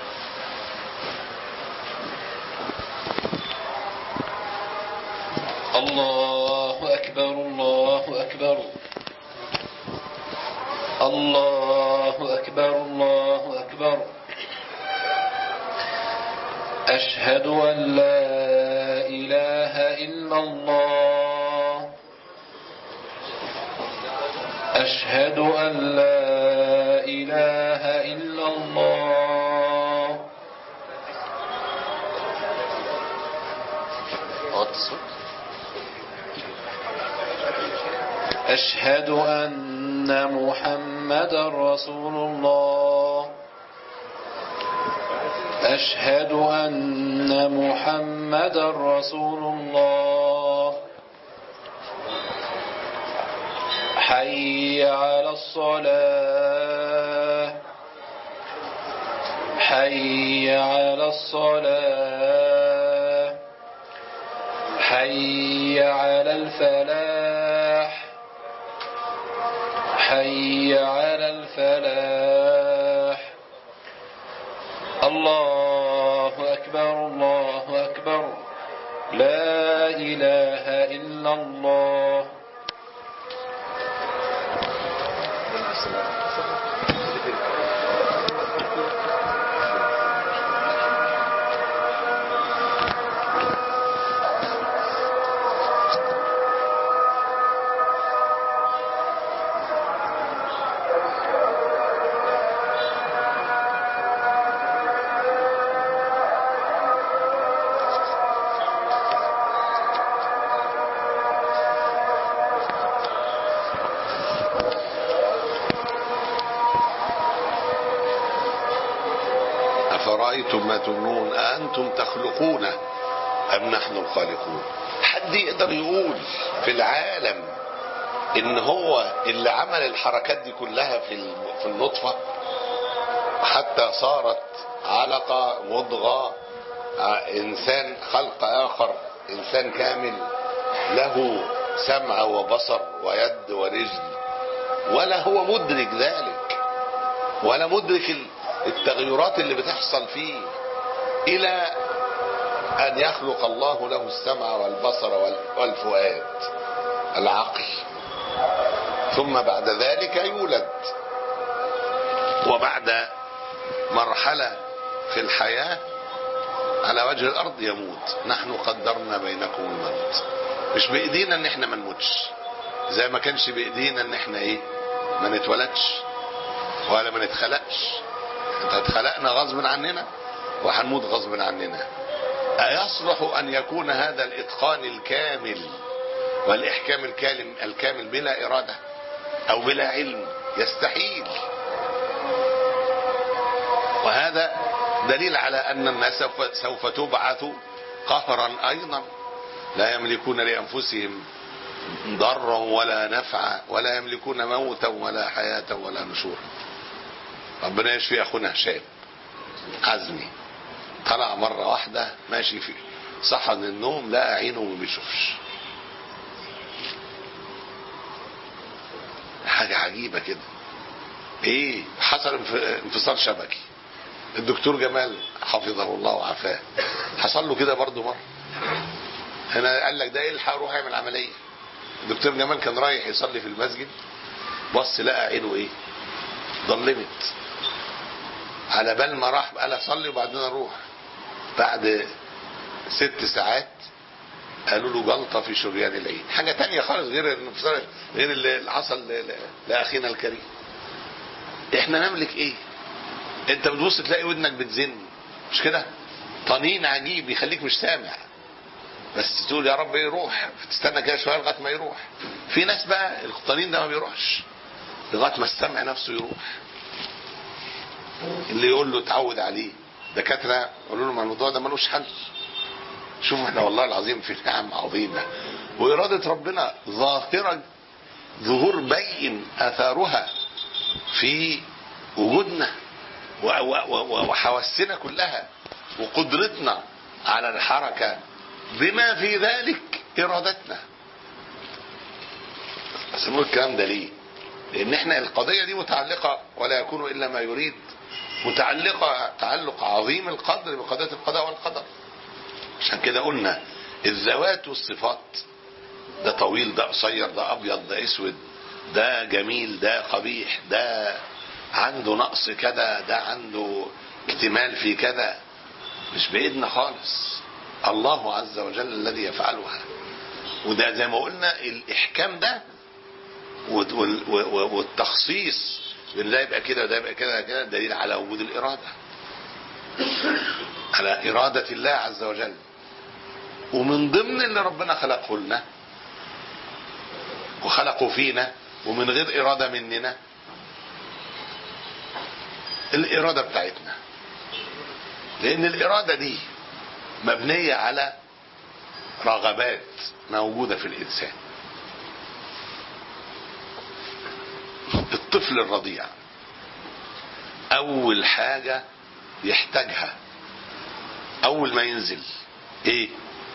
الله أكبر الله أكبر الله أكبر الله أكبر أشهد أن لا إله إلا الله أشهد أن لا أشهد أن محمد رسول الله أشهد أن محمد رسول الله حي على الصلاة حي على الصلاة حي على الفلاح حي على الفلاح الله أكبر الله أكبر لا إله إلا الله أفرأيتم ما تمنون أأنتم تخلقونه أم نحن الخالقون حد يقدر يقول في العالم إن هو اللي عمل الحركات دي كلها في الم- في النطفة حتى صارت علقة مضغة ع- إنسان خلق آخر إنسان كامل له سمع وبصر ويد ورجل ولا هو مدرك ذلك ولا مدرك ال- التغيرات اللي بتحصل فيه إلى أن يخلق الله له السمع والبصر وال- والفؤاد العقل ثم بعد ذلك يولد وبعد مرحلة في الحياة على وجه الأرض يموت نحن قدرنا بينكم الموت مش بإيدينا ان احنا ما نموتش زي ما كانش بإيدينا ان احنا ايه ما نتولدش ولا ما نتخلقش انت اتخلقنا غصب عننا وهنموت غصب عننا أيصلح أن يكون هذا الإتقان الكامل والإحكام الكامل, الكامل بلا إرادة أو بلا علم يستحيل وهذا دليل على أن الناس سوف- سوف تبعث قهرا أيضا لا يملكون لأنفسهم ضرا ولا نفعا ولا يملكون موتا ولا حياة ولا نشورا ربنا يشفي أخونا هشام عزمي طلع مرة واحدة ماشي في صحى من النوم لقى عينه ما بيشوفش حاجة عجيبة كده ايه حصل انف- انفصال شبكي الدكتور جمال حفظه الله وعافاه حصل له كده برضه مرة هنا قال لك ده الحق روح يعمل عملية الدكتور جمال كان رايح يصلي في المسجد بص لقى عينه ايه ضلمت على بال ما راح قال اصلي وبعدين اروح بعد ست ساعات قالوا له جلطة في شريان العين حاجة تانية خالص غير الانفصال غير اللي حصل ل- ل- لأخينا الكريم احنا نملك ايه انت بتبص تلاقي ودنك بتزن مش كده طنين عجيب يخليك مش سامع بس تقول يا رب يروح تستنى كده شويه لغايه ما يروح في ناس بقى الطنين ده ما بيروحش لغايه ما السمع نفسه يروح اللي يقول له اتعود عليه دكاتره يقولوا له ما الموضوع ده ملوش حل شوف احنا والله العظيم في نعم عظيمه واراده ربنا ظاهره ظهور بين اثارها في وجودنا و- و- و- وحواسنا كلها وقدرتنا على الحركه بما في ذلك ارادتنا بس نقول الكلام ده ليه؟ لان احنا القضيه دي متعلقه ولا يكون الا ما يريد متعلقه تعلق عظيم القدر بقضيه القضاء والقدر عشان كده قلنا الذوات والصفات ده طويل ده قصير ده ابيض ده اسود ده جميل ده قبيح ده عنده نقص كذا ده عنده اكتمال في كذا مش بايدنا خالص الله عز وجل الذي يفعلها وده زي ما قلنا الاحكام ده وال- وال- وال- والتخصيص بان ده يبقى كده وده يبقى كده كده دليل على وجود الاراده على اراده الله عز وجل ومن ضمن اللي ربنا خلقه لنا وخلقه فينا ومن غير إرادة مننا الإرادة بتاعتنا لأن الإرادة دي مبنية على رغبات موجودة في الإنسان الطفل الرضيع أول حاجة يحتاجها أول ما ينزل إيه؟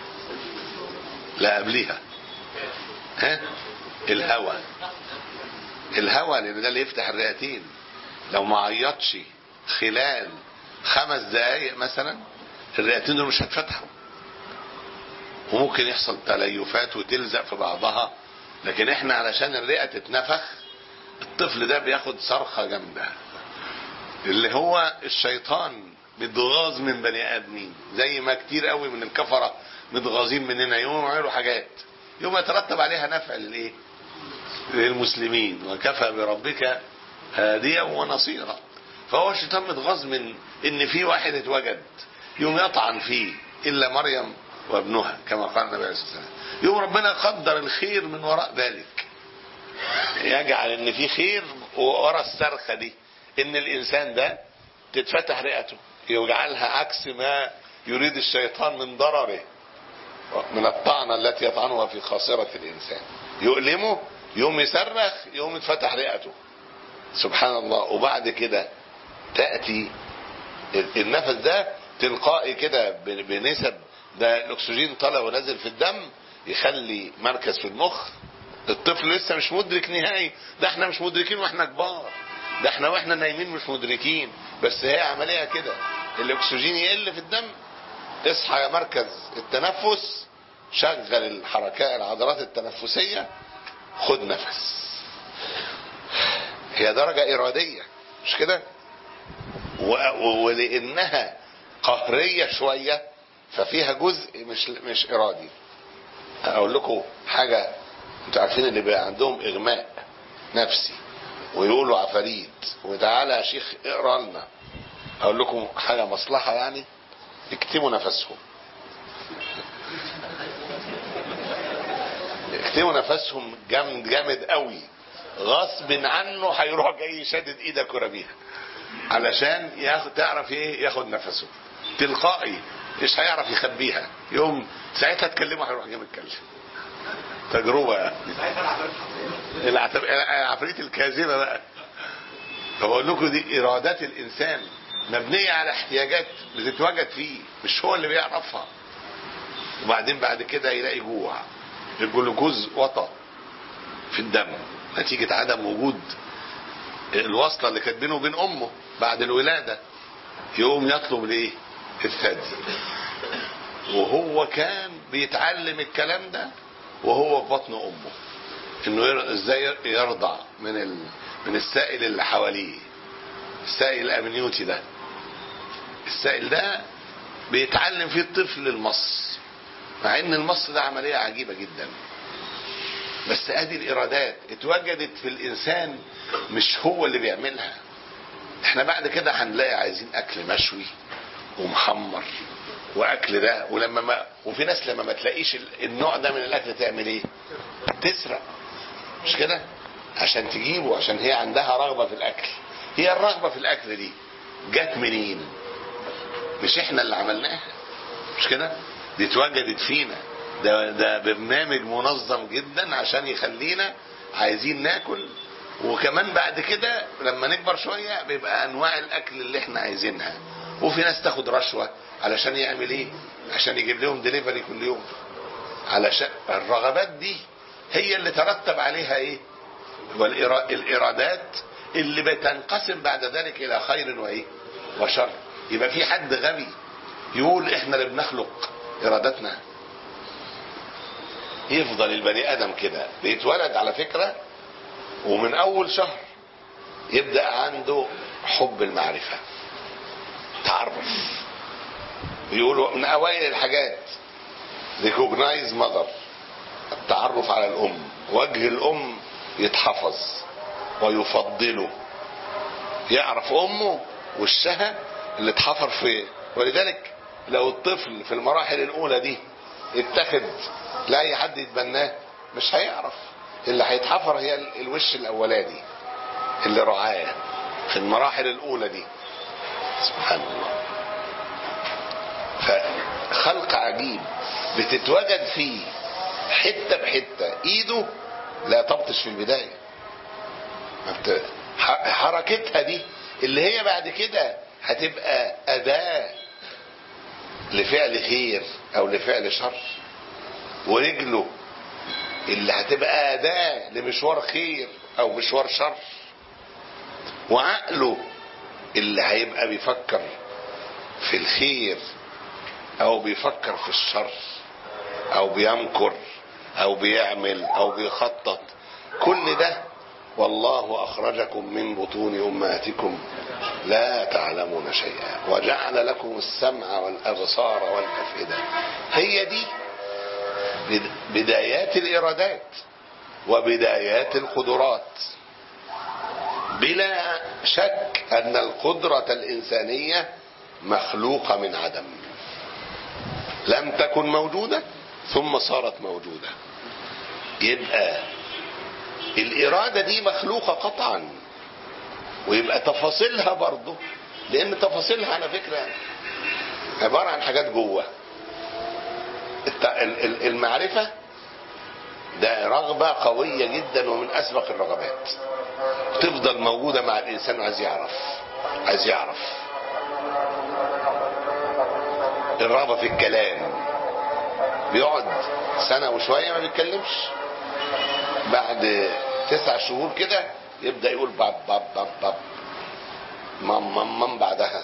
لا قبليها ها؟ الهوى الهوى لأن ده اللي يفتح الرئتين لو ما عيطش خلال خمس دقايق مثلا الرئتين دول مش هتفتحوا وممكن يحصل تليفات وتلزق في بعضها لكن احنا علشان الرئه تتنفخ الطفل ده بياخد صرخه جامده اللي هو الشيطان متغاظ من بني ادمين زي ما كتير قوي من الكفره متغاظين مننا يوم يعملوا حاجات يوم يترتب عليها نفع للايه للمسلمين وكفى بربك هاديا ونصيرا فهو الشيطان متغاظ من ان في واحد اتوجد يوم يطعن فيه الا مريم وابنها كما قال النبي عليه الصلاه والسلام يوم ربنا قدر الخير من وراء ذلك يجعل ان في خير ورا الصرخه دي ان الانسان ده تتفتح رئته يجعلها عكس ما يريد الشيطان من ضرره من الطعنه التي يطعنها في خاصره الانسان يؤلمه يوم يصرخ يوم يتفتح رئته سبحان الله وبعد كده تاتي النفس ده تلقائي كده بنسب ده الاكسجين طالع ونازل في الدم يخلي مركز في المخ الطفل لسه مش مدرك نهائي ده احنا مش مدركين واحنا كبار ده احنا واحنا نايمين مش مدركين بس هي عمليه كده الاكسجين يقل في الدم اصحى يا مركز التنفس شغل الحركات العضلات التنفسيه خد نفس هي درجه اراديه مش كده ولانها قهريه شويه ففيها جزء مش مش ارادي اقول لكم حاجه انتوا عارفين اللي بقى عندهم اغماء نفسي ويقولوا عفاريت وتعالى يا شيخ اقرا لنا اقول لكم حاجه مصلحه يعني اكتموا نفسهم اكتموا نفسهم جامد جامد قوي غصب عنه هيروح جاي شادد ايدك ورميها علشان ياخد تعرف ايه ياخد نفسه تلقائي مش هيعرف يخبيها يوم ساعتها تكلمه هيروح جاي متكلم تجربه يعني العتب... عفريت الكاذبه بقى فبقول لكم دي ارادات الانسان مبنيه على احتياجات بتتواجد فيه مش هو اللي بيعرفها وبعدين بعد كده يلاقي جوع الجلوكوز وطى في الدم نتيجة عدم وجود الوصلة اللي كانت بينه وبين أمه بعد الولادة يقوم يطلب الإيه؟ الثدي وهو كان بيتعلم الكلام ده وهو في بطن أمه إنه إزاي يرضع من ال... من السائل اللي حواليه السائل الأمنيوتي ده السائل ده بيتعلم فيه الطفل المص مع ان المص ده عمليه عجيبه جدا بس ادي الارادات اتوجدت في الانسان مش هو اللي بيعملها احنا بعد كده هنلاقي عايزين اكل مشوي ومحمر واكل ده ولما ما وفي ناس لما ما تلاقيش النوع ده من الاكل تعمل ايه تسرق مش كده عشان تجيبه عشان هي عندها رغبه في الاكل هي الرغبه في الاكل دي جت منين مش احنا اللي عملناها مش كده دي اتوجدت فينا ده ده برنامج منظم جدا عشان يخلينا عايزين ناكل وكمان بعد كده لما نكبر شويه بيبقى انواع الاكل اللي احنا عايزينها وفي ناس تاخد رشوه علشان يعمل ايه عشان يجيب لهم دليفري كل يوم علشان الرغبات دي هي اللي ترتب عليها ايه والارادات اللي بتنقسم بعد ذلك الى خير وايه وشر يبقى في حد غبي يقول احنا اللي بنخلق ارادتنا يفضل البني ادم كده بيتولد على فكره ومن اول شهر يبدا عنده حب المعرفه تعرف بيقولوا من اوائل الحاجات ريكوجنايز ماذر التعرف على الام وجه الام يتحفظ ويفضله يعرف امه وشها اللي اتحفر فيه ولذلك لو الطفل في المراحل الاولى دي اتخذ لا اي حد يتبناه مش هيعرف اللي هيتحفر هي ال- الوش الاولاني اللي رعاه في المراحل الاولى دي سبحان الله فخلق عجيب بتتوجد فيه حته بحته ايده لا تبطش في البدايه ما بت- ح- حركتها دي اللي هي بعد كده هتبقى اداه لفعل خير او لفعل شر ورجله اللي هتبقى اداه لمشوار خير او مشوار شر وعقله اللي هيبقى بيفكر في الخير او بيفكر في الشر او بيمكر او بيعمل او بيخطط كل ده والله اخرجكم من بطون امهاتكم لا تعلمون شيئا وجعل لكم السمع والابصار والافئده هي دي بد- بدايات الارادات وبدايات القدرات بلا شك ان القدره الانسانيه مخلوقه من عدم لم تكن موجوده ثم صارت موجوده يبقى الاراده دي مخلوقه قطعا ويبقى تفاصيلها برضه لان تفاصيلها على فكره عباره عن حاجات جوه الت- ال- ال- المعرفه ده رغبه قويه جدا ومن اسبق الرغبات تفضل موجوده مع الانسان عايز يعرف عايز يعرف الرغبه في الكلام بيقعد سنه وشويه ما بيتكلمش بعد تسع شهور كده يبدا يقول باب باب باب باب مام مام مام بعدها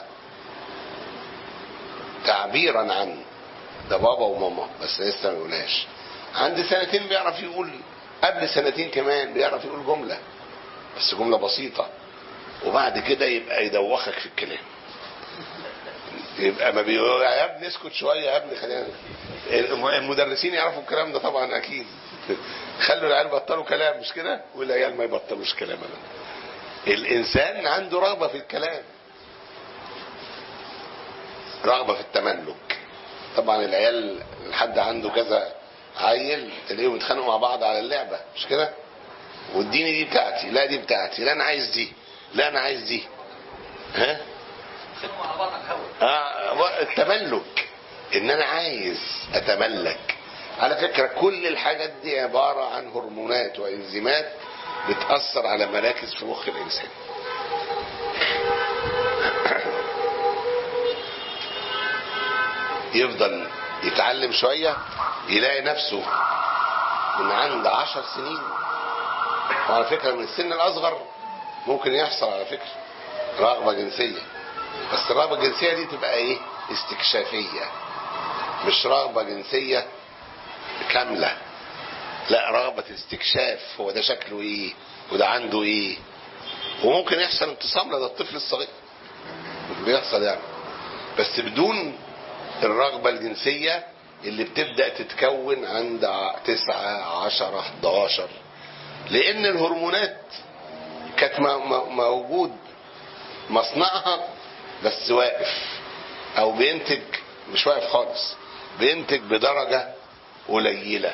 تعبيرا عن ده بابا وماما بس لسه ما يقولهاش عند سنتين بيعرف يقول قبل سنتين كمان بيعرف يقول جمله بس جمله بسيطه وبعد كده يبقى يدوخك في الكلام يبقى ما بيقول يا ابني اسكت شويه يا ابني خلينا الم- المدرسين يعرفوا الكلام ده طبعا اكيد خلوا العيال يبطلوا كلام مش كده والعيال ما يبطلوش كلام ابدا الانسان عنده رغبه في الكلام رغبه في التملك طبعا العيال حد عنده كذا عيل تلاقيهم يتخانقوا مع بعض على اللعبه مش كده واديني دي بتاعتي لا دي بتاعتي لا انا عايز دي لا انا عايز دي ها آه التملك ان انا عايز اتملك على فكرة كل الحاجات دي عبارة عن هرمونات وانزيمات بتأثر على مراكز في مخ الانسان يفضل يتعلم شوية يلاقي نفسه من عند عشر سنين وعلى فكرة من السن الأصغر ممكن يحصل على فكرة رغبة جنسية بس الرغبة الجنسية دي تبقى ايه استكشافية مش رغبة جنسية كاملة لا رغبة استكشاف هو ده شكله ايه وده عنده ايه وممكن يحصل انتصام لدى الطفل الصغير بيحصل يعني بس بدون الرغبة الجنسية اللي بتبدأ تتكون عند ع- تسعة عشرة 11 لأن الهرمونات كانت م- م- موجود مصنعها بس واقف أو بينتج مش واقف خالص بينتج بدرجة قليلة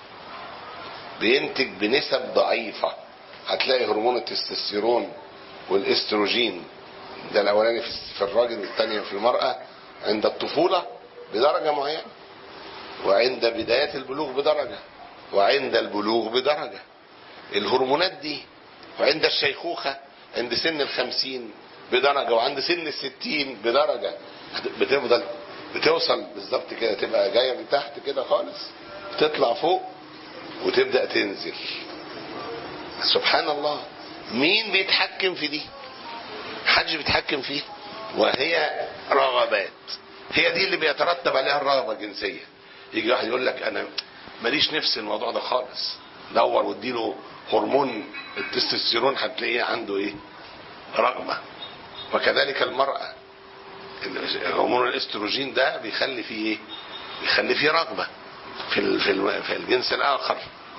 بينتج بنسب ضعيفة هتلاقي هرمون التستوستيرون والاستروجين ده الاولاني في في الراجل والثاني في المرأة عند الطفولة بدرجة معينة وعند بداية البلوغ بدرجة وعند البلوغ بدرجة الهرمونات دي وعند الشيخوخة عند سن الخمسين بدرجة وعند سن الستين بدرجة بتفضل بتوصل بالظبط كده تبقى جاية من تحت كده خالص تطلع فوق وتبدأ تنزل سبحان الله مين بيتحكم في دي حدش بيتحكم فيه وهي رغبات هي دي اللي بيترتب عليها الرغبة الجنسية يجي واحد يقول لك انا ماليش نفس الموضوع ده خالص دور واديله هرمون التستوستيرون هتلاقيه عنده ايه رغبة وكذلك المرأة هرمون الاستروجين ده بيخلي فيه ايه بيخلي فيه رغبة في ال- في ال- في الجنس الاخر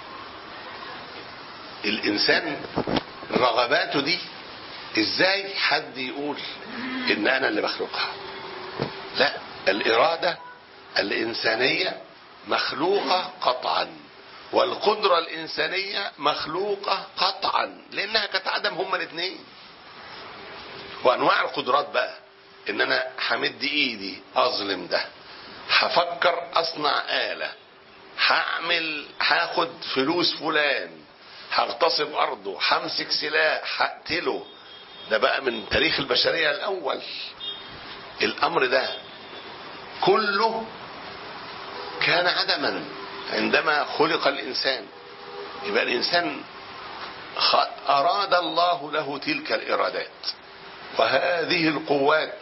الانسان رغباته دي ازاي حد يقول ان انا اللي بخلقها لا الاراده الانسانيه مخلوقة قطعا والقدرة الإنسانية مخلوقة قطعا لأنها كانت عدم هما الاثنين وأنواع القدرات بقى إن أنا همد إيدي أظلم ده هفكر أصنع آلة هعمل هاخد فلوس فلان هغتصب أرضه همسك سلاح هقتله ده بقى من تاريخ البشرية الأول الأمر ده كله كان عدما عندما خلق الإنسان يبقى الإنسان أراد الله له تلك الإرادات وهذه القوات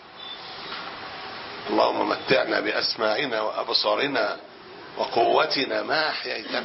اللهم متعنا بأسماعنا وأبصارنا وقوتنا ما أحييتنا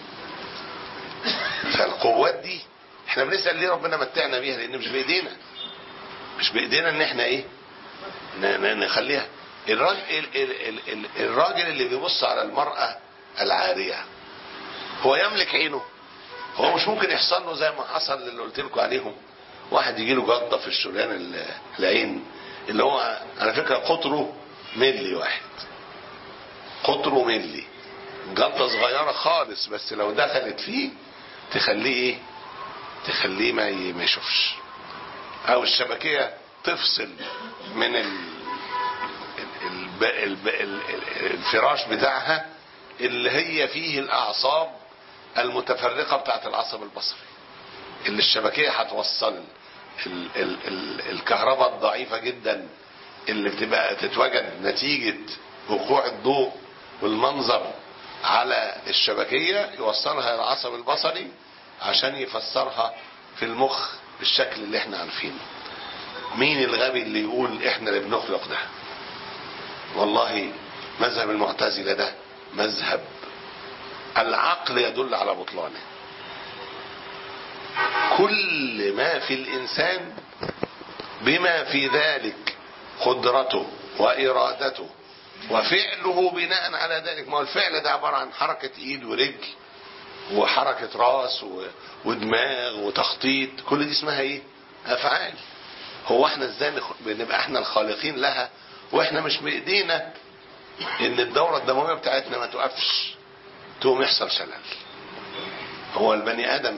فالقوات دي احنا بنسأل ليه ربنا متعنا بيها لأن مش بإيدينا مش بإيدينا إن احنا إيه نخليها الراجل, الراجل اللي بيبص على المرأة العارية هو يملك عينه هو مش ممكن يحصل له زي ما حصل اللي قلت لكم عليهم واحد يجي له جلطه في الشريان العين اللي هو على فكره قطره ملي واحد قطره ملي جلطه صغيره خالص بس لو دخلت فيه تخليه ايه تخليه ما ما يشوفش او الشبكيه تفصل من ال ال ال ال الفراش بتاعها اللي هي فيه الاعصاب المتفرقه بتاعت العصب البصري اللي الشبكيه هتوصل ال ال ال الكهرباء الضعيفه جدا اللي بتبقى تتوجد نتيجه وقوع الضوء والمنظر على الشبكيه يوصلها العصب البصري عشان يفسرها في المخ بالشكل اللي احنا عارفينه مين الغبي اللي يقول احنا اللي بنخلق ده والله مذهب المعتزله ده مذهب العقل يدل على بطلانه كل ما في الانسان بما في ذلك قدرته وارادته وفعله بناء على ذلك ما هو الفعل ده عباره عن حركه ايد ورجل وحركه راس ودماغ وتخطيط كل دي اسمها ايه افعال هو احنا ازاي بنبقى احنا الخالقين لها واحنا مش بايدينا ان الدوره الدمويه بتاعتنا ما توقفش تقوم يحصل شلل هو البني ادم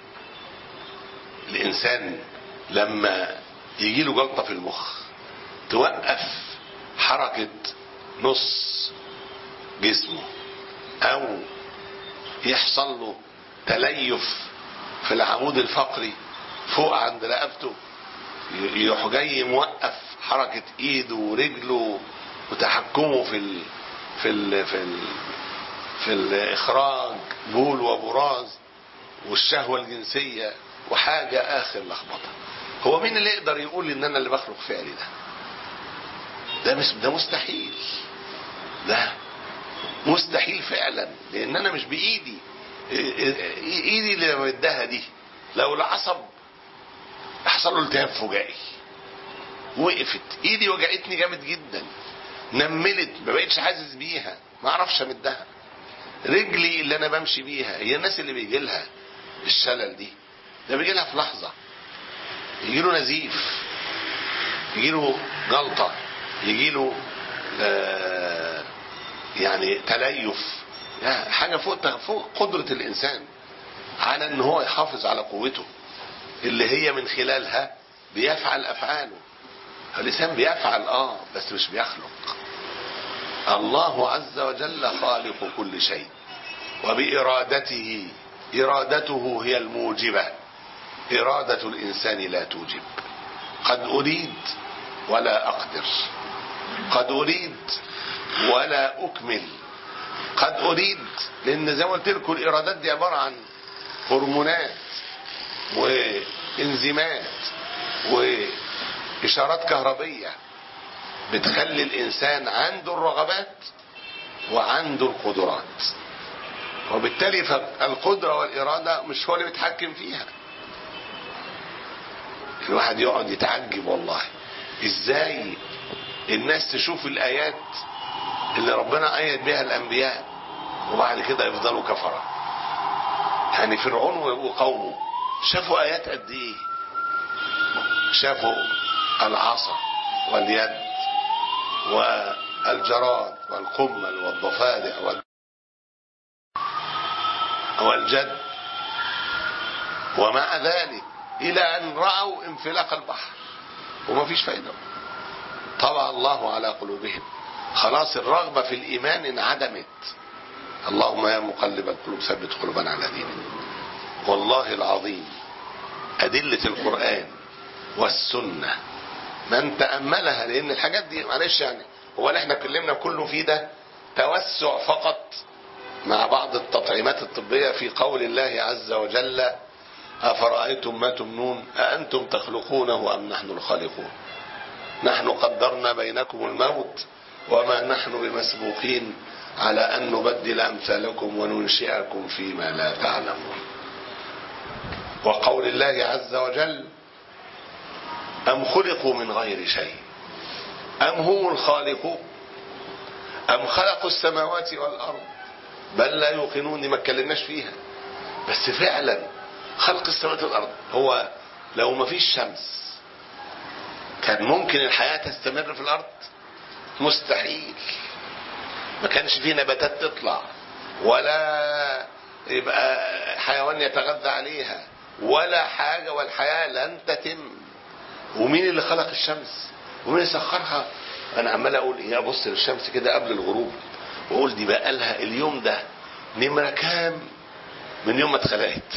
الانسان لما يجي له جلطه في المخ توقف حركه نص جسمه او يحصل له تليف في العمود الفقري فوق عند رقبته يروح جاي موقف حركه ايده ورجله وتحكمه في ال في ال في ال في الاخراج بول وبراز والشهوه الجنسيه وحاجه اخر لخبطه هو مين اللي يقدر يقول ان انا اللي بخلق فعلي ده ده مش ده مستحيل ده مستحيل فعلا لان انا مش بايدي ايدي اللي بدها دي لو العصب حصل له التهاب فجائي وقفت ايدي وجعتني جامد جدا نملت ما بقتش حاسس بيها ما اعرفش امدها رجلي اللي انا بمشي بيها هي الناس اللي بيجي لها الشلل دي ده بيجي لها في لحظه يجي له نزيف يجي له جلطه يجي له آه يعني تليف يعني حاجه فوق فوق قدره الانسان على ان هو يحافظ على قوته اللي هي من خلالها بيفعل افعاله الانسان بيفعل اه بس مش بيخلق الله عز وجل خالق كل شيء وبإرادته إرادته هي الموجبة إرادة الإنسان لا توجب قد أريد ولا أقدر قد أريد ولا أكمل قد أريد لأن زي ما قلت لكم الإرادات دي عبارة عن هرمونات وإنزيمات وإشارات كهربية بتخلي الإنسان عنده الرغبات وعنده القدرات وبالتالي فالقدرة والإرادة مش هو اللي بيتحكم فيها الواحد يقعد يتعجب والله ازاي الناس تشوف الآيات اللي ربنا أيد بها الأنبياء وبعد كده يفضلوا كفرة يعني فرعون وقومه شافوا آيات قد إيه شافوا العصا واليد والجراد والقمل والضفادع والجد ومع ذلك إلى أن رأوا انفلاق البحر وما فيش فايدة طبع الله على قلوبهم خلاص الرغبة في الإيمان انعدمت اللهم يا مقلب القلوب ثبت قلوبنا على دينك والله العظيم أدلة القرآن والسنة من تأملها لأن الحاجات دي معلش يعني هو اللي احنا اتكلمنا كله فيه ده توسع فقط مع بعض التطعيمات الطبية في قول الله عز وجل أفرأيتم ما تمنون أأنتم تخلقونه أم نحن الخالقون نحن قدرنا بينكم الموت وما نحن بمسبوقين على أن نبدل أمثالكم وننشئكم فيما لا تعلمون وقول الله عز وجل أم خلقوا من غير شيء أم هم الخالقون أم خلقوا السماوات والأرض بل لا يوقنون دي ما اتكلمناش فيها بس فعلا خلق السماوات والأرض هو لو ما فيش شمس كان ممكن الحياة تستمر في الأرض مستحيل ما كانش فيه نباتات تطلع ولا يبقى حيوان يتغذى عليها ولا حاجة والحياة لن تتم ومين اللي خلق الشمس ومين اللي سخرها انا عمال اقول ايه ابص للشمس كده قبل الغروب واقول دي بقى لها اليوم ده نمرة كام من يوم ما اتخلقت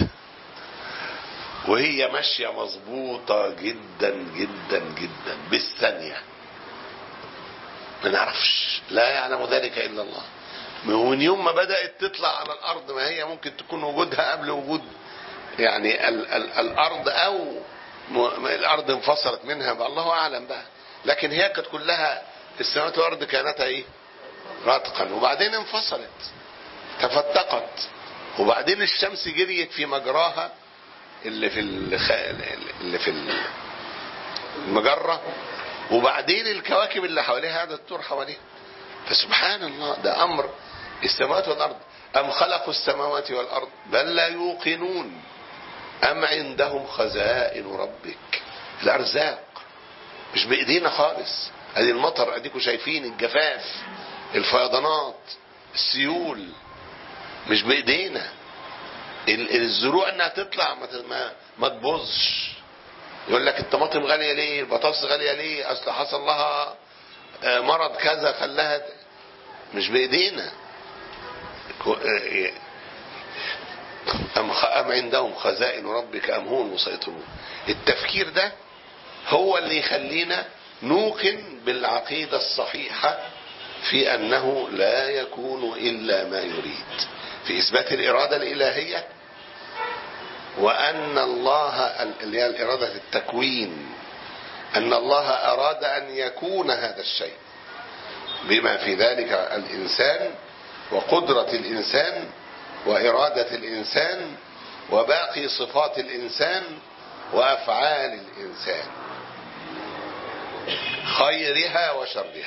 وهي ماشية مظبوطة جدا جدا جدا بالثانية ما نعرفش لا يعلم ذلك الا الله من يوم ما بدأت تطلع على الارض ما هي ممكن تكون وجودها قبل وجود يعني ال ال الارض او م- الارض انفصلت منها بقى الله اعلم بقى لكن هي كانت كلها السماوات والارض كانتا ايه رتقا وبعدين انفصلت تفتقت وبعدين الشمس جريت في مجراها اللي في الخ... اللي في المجرة وبعدين الكواكب اللي حواليها قاعدة تدور حواليها فسبحان الله ده امر السماوات والارض ام خلقوا السماوات والارض بل لا يوقنون ام عندهم خزائن ربك الارزاق مش بايدينا خالص ادي المطر اديكم شايفين الجفاف الفيضانات السيول مش بايدينا ال- الزروع انها تطلع ما ت- ما, ما تبوظش يقول لك الطماطم غاليه ليه البطاطس غاليه ليه اصل حصل لها آه، مرض كذا خلاها ت- مش بايدينا كو- آه، أم, خ- أم عندهم خزائن ربك أم هم المسيطرون التفكير ده هو اللي يخلينا نوقن بالعقيدة الصحيحة في أنه لا يكون إلا ما يريد في إثبات الإرادة الإلهية وأن الله اللي هي الإرادة التكوين أن الله أراد أن يكون هذا الشيء بما في ذلك الإنسان وقدرة الإنسان وإرادة الإنسان وباقي صفات الإنسان وأفعال الإنسان خيرها وشرها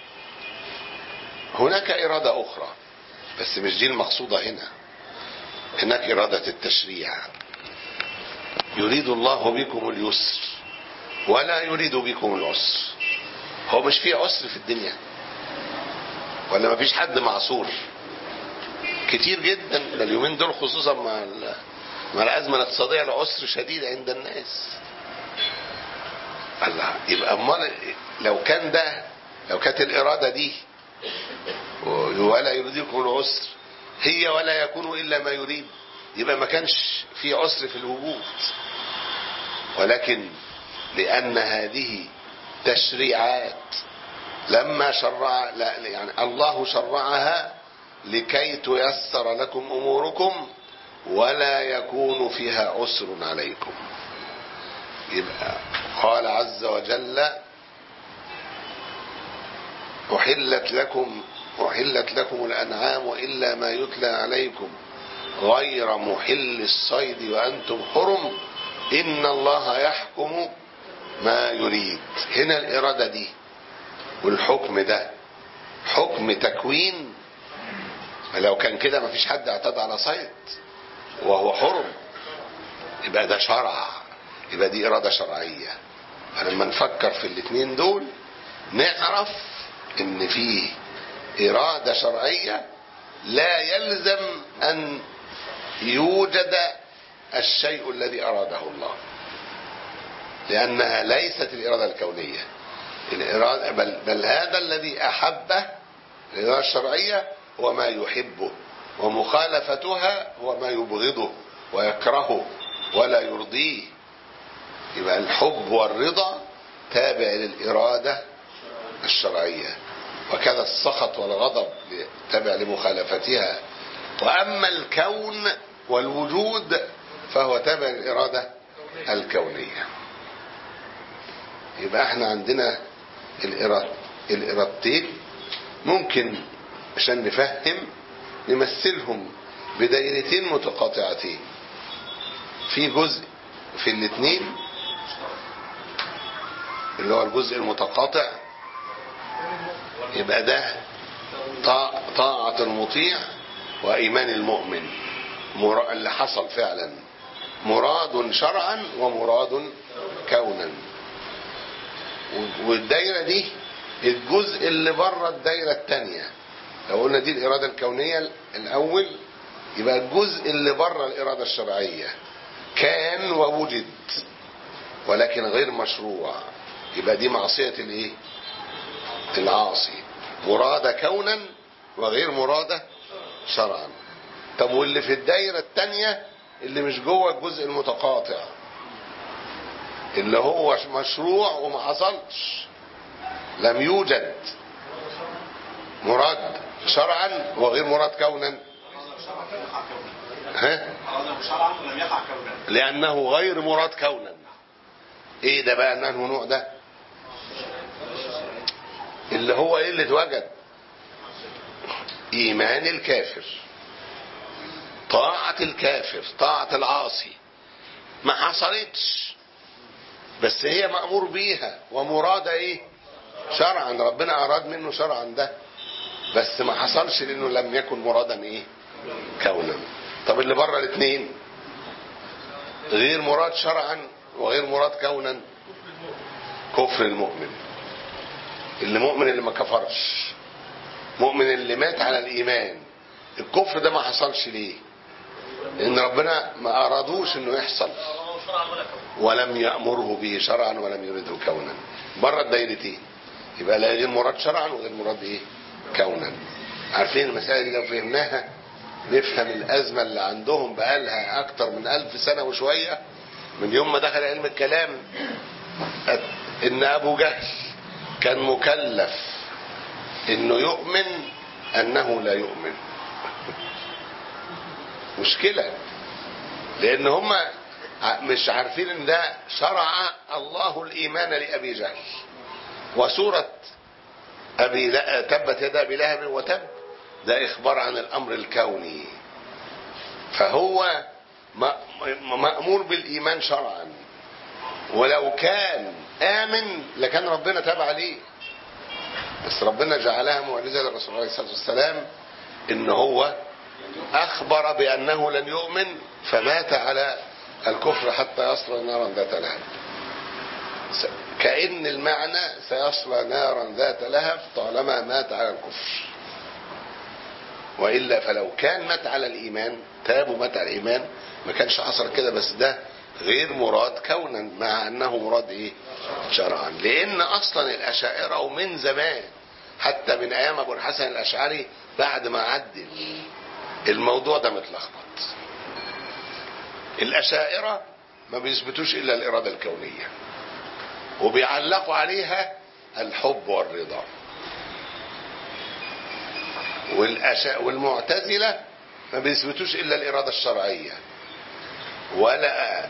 هناك إرادة أخرى بس مش دي المقصودة هنا هناك إرادة التشريع يريد الله بكم اليسر ولا يريد بكم العسر هو مش في عسر في الدنيا ولا ما فيش حد معصور كتير جدا ده اليومين دول خصوصا مع ال- مع الازمه الاقتصاديه العسر شديد عند الناس الله يبقى امال لو كان ده لو كانت الاراده دي ولا يريدكم العسر هي ولا يكون الا ما يريد يبقى ما كانش في عسر في الوجود ولكن لان هذه تشريعات لما شرع لا يعني الله شرعها لكي تيسر لكم اموركم ولا يكون فيها عسر عليكم يبقى قال عز وجل أحلت لكم أحلت لكم الأنعام إلا ما يتلى عليكم غير محل الصيد وأنتم حرم إن الله يحكم ما يريد هنا الإرادة دي والحكم ده حكم تكوين لو كان كده مفيش حد اعتدى على صيد وهو حرم يبقى ده شرع يبقى دي إرادة شرعية فلما نفكر في الاثنين دول نعرف ان فيه إرادة شرعية لا يلزم أن يوجد الشيء الذي أراده الله لأنها ليست الإرادة الكونية الإرادة بل, بل هذا الذي أحبه الإرادة الشرعية هو ما يحبه ومخالفتها هو ما يبغضه ويكرهه ولا يرضيه يبقى الحب والرضا تابع للإرادة الشرعية وكذا السخط والغضب تابع لمخالفتها وأما الكون والوجود فهو تابع للإرادة الكونية يبقى احنا عندنا الإرادة الإرادتين ممكن عشان نفهم نمثلهم بدايرتين متقاطعتين في جزء في الاثنين اللي هو الجزء المتقاطع يبقى ده طاعة المطيع وإيمان المؤمن اللي حصل فعلا مراد شرعا ومراد كونا والدايرة دي الجزء اللي بره الدايرة الثانية لو قلنا دي الإرادة الكونية الأول يبقى الجزء اللي بره الإرادة الشرعية كان ووجد ولكن غير مشروع يبقى دي معصية الايه العاصي مرادة كونا وغير مرادة شرعا طب واللي في الدايرة التانية اللي مش جوه الجزء المتقاطع اللي هو مشروع وما حصلش لم يوجد مراد شرعا وغير مراد كونا ها لأنه غير مراد كونا ايه ده بقى انه نوع ده اللي هو ايه اللي اتوجد ايمان الكافر طاعة الكافر طاعة العاصي ما حصلتش بس هي مأمور بيها ومرادة ايه شرعا ربنا اراد منه شرعا ده بس ما حصلش لانه لم يكن مرادا ايه كونا طب اللي بره الاثنين غير مراد شرعا وغير مراد كونا كفر المؤمن اللي مؤمن اللي ما كفرش مؤمن اللي مات على الايمان الكفر ده ما حصلش ليه لان ربنا ما ارادوش انه يحصل ولم يامره به شرعا ولم يرده كونا بره الدايرتين يبقى لا غير مراد شرعا وغير مراد ايه كونا عارفين المسائل دي لو فهمناها نفهم الازمه اللي عندهم بقالها اكتر من الف سنه وشويه من يوم ما دخل علم الكلام ان ابو جهل كان مكلف انه يؤمن انه لا يؤمن مشكلة لان هم مش عارفين ان ده شرع الله الايمان لابي جهل وسورة ابي تبت يد ابي لهب وتب ده اخبار عن الامر الكوني فهو مأمور بالايمان شرعا ولو كان آمن لكان ربنا تاب عليه بس ربنا جعلها معجزة للرسول عليه الصلاة والسلام إن هو أخبر بأنه لن يؤمن فمات على الكفر حتى يصل نارا ذات لهب كأن المعنى سيصلى نارا ذات لهب طالما مات على الكفر وإلا فلو كان مات على الإيمان تاب ومات على الإيمان ما كانش حصل كده بس ده غير مراد كونا مع انه مراد ايه شرعا لان اصلا الاشاعره ومن زمان حتى من ايام ابو الحسن الاشعري بعد ما عدل الموضوع ده متلخبط الاشاعره ما بيثبتوش الا الاراده الكونيه وبيعلقوا عليها الحب والرضا والأشا... والمعتزله ما بيثبتوش الا الاراده الشرعيه ولا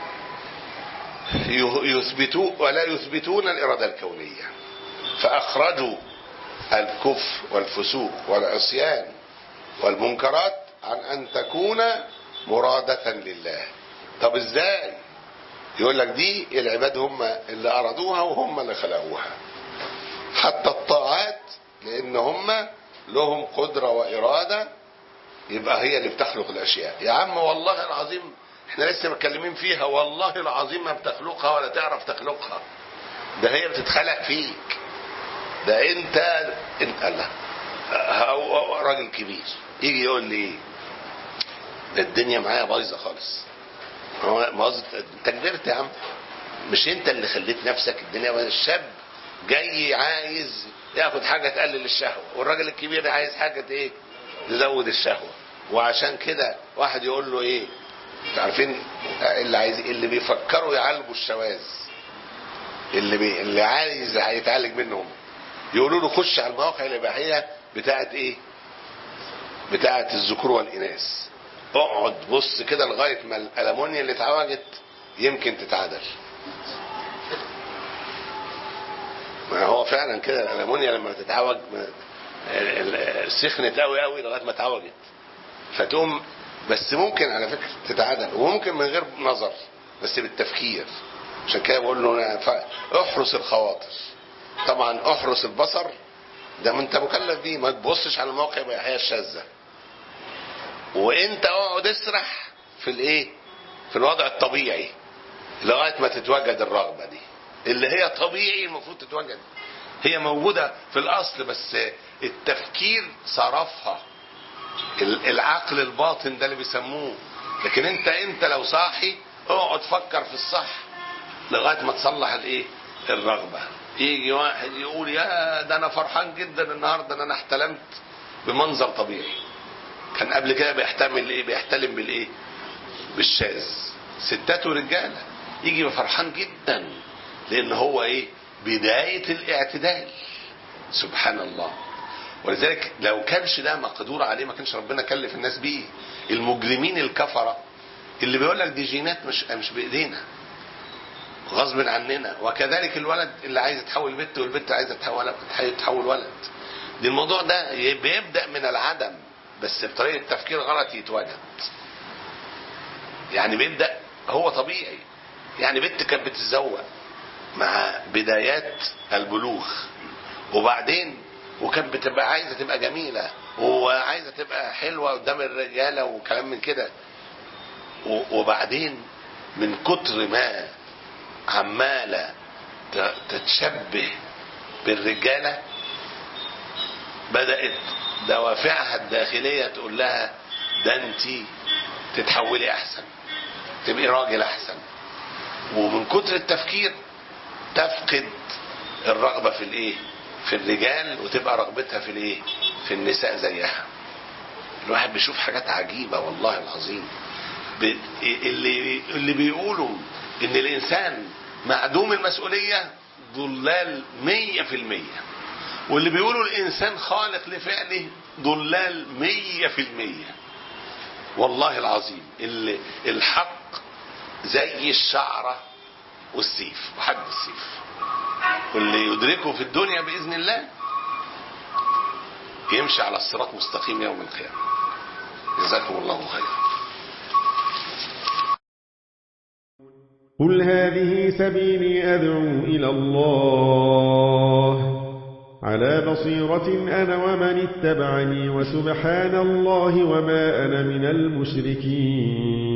يثبتون ولا يثبتون الإرادة الكونية فأخرجوا الكفر والفسوق والعصيان والمنكرات عن أن تكون مرادة لله طب ازاي يقول لك دي العباد هم اللي أرادوها وهم اللي خلقوها حتى الطاعات لأن هم لهم قدرة وإرادة يبقى هي اللي بتخلق الأشياء يا عم والله العظيم احنا لسه متكلمين فيها والله العظيم ما بتخلقها ولا تعرف تخلقها ده هي بتتخلق فيك ده انت انت الله راجل كبير يجي يقول لي الدنيا معايا بايظه خالص هو باظت انت كبرت يا عم مش انت اللي خليت نفسك الدنيا الشاب جاي عايز ياخد حاجه تقلل الشهوه والراجل الكبير عايز حاجه ايه تزود الشهوه وعشان كده واحد يقول له ايه عارفين اللي عايز اللي بيفكروا يعالجوا الشواذ اللي بي اللي عايز هيتعالج منهم يقولوا له خش على المواقع الاباحيه بتاعت ايه بتاعت الذكور والاناث اقعد بص كده لغايه ما الالمونيا اللي اتعوجت يمكن تتعدل ما هو فعلا كده الالمونيا لما تتعوج ما- ال- ال- سخنت قوي قوي لغايه ما اتعوجت فتقوم بس ممكن على فكره تتعدل وممكن من غير نظر بس بالتفكير عشان كده بقول له أنا ف- احرس الخواطر طبعا احرس البصر ده ما انت مكلف بيه ما تبصش على المواقع الاباحيه الشاذه وانت اقعد اسرح في الايه في الوضع الطبيعي لغايه ما تتوجد الرغبه دي اللي هي طبيعي المفروض تتوجد هي موجوده في الاصل بس التفكير صرفها ال- العقل الباطن ده اللي بيسموه لكن انت انت لو صاحي اقعد فكر في الصح لغايه ما تصلح الايه الرغبه يجي واحد يقول يا ده انا فرحان جدا النهارده ان انا احتلمت بمنظر طبيعي كان قبل كده بيحتمل ايه بيحتلم بالايه بالشاذ ستات ورجاله يجي يبقى فرحان جدا لان هو ايه بدايه الاعتدال سبحان الله ولذلك لو كانش ده مقدور عليه ما كانش ربنا كلف الناس بيه المجرمين الكفره اللي بيقول لك دي جينات مش مش بايدينا غصب عننا وكذلك الولد اللي عايز يتحول بنت والبنت عايزه تتحول تتحول ولد دي الموضوع ده بيبدا من العدم بس بطريقه تفكير غلط يتوجد يعني بيبدا هو طبيعي يعني بنت كانت بتتزوج مع بدايات البلوغ وبعدين وكانت بتبقى عايزه تبقى جميله وعايزه تبقى حلوه قدام الرجاله وكلام من كده و- وبعدين من كتر ما عماله ت- تتشبه بالرجاله بدات دوافعها الداخليه تقول لها ده انت تتحولي احسن تبقي راجل احسن ومن كتر التفكير تفقد الرغبه في الايه في الرجال وتبقى رغبتها في الايه في النساء زيها الواحد بيشوف حاجات عجيبه والله العظيم ب- اللي اللي بيقولوا ان الانسان معدوم المسؤوليه ضلال مية في المية واللي بيقولوا الانسان خالق لفعله ضلال مية في المية والله العظيم اللي الحق زي الشعرة والسيف وحد السيف واللي يدركه في الدنيا بإذن الله يمشي على الصراط مستقيم يوم القيامة جزاكم الله خيرا قل هذه سبيلي أدعو إلى الله على بصيرة أنا ومن اتبعني وسبحان الله وما أنا من المشركين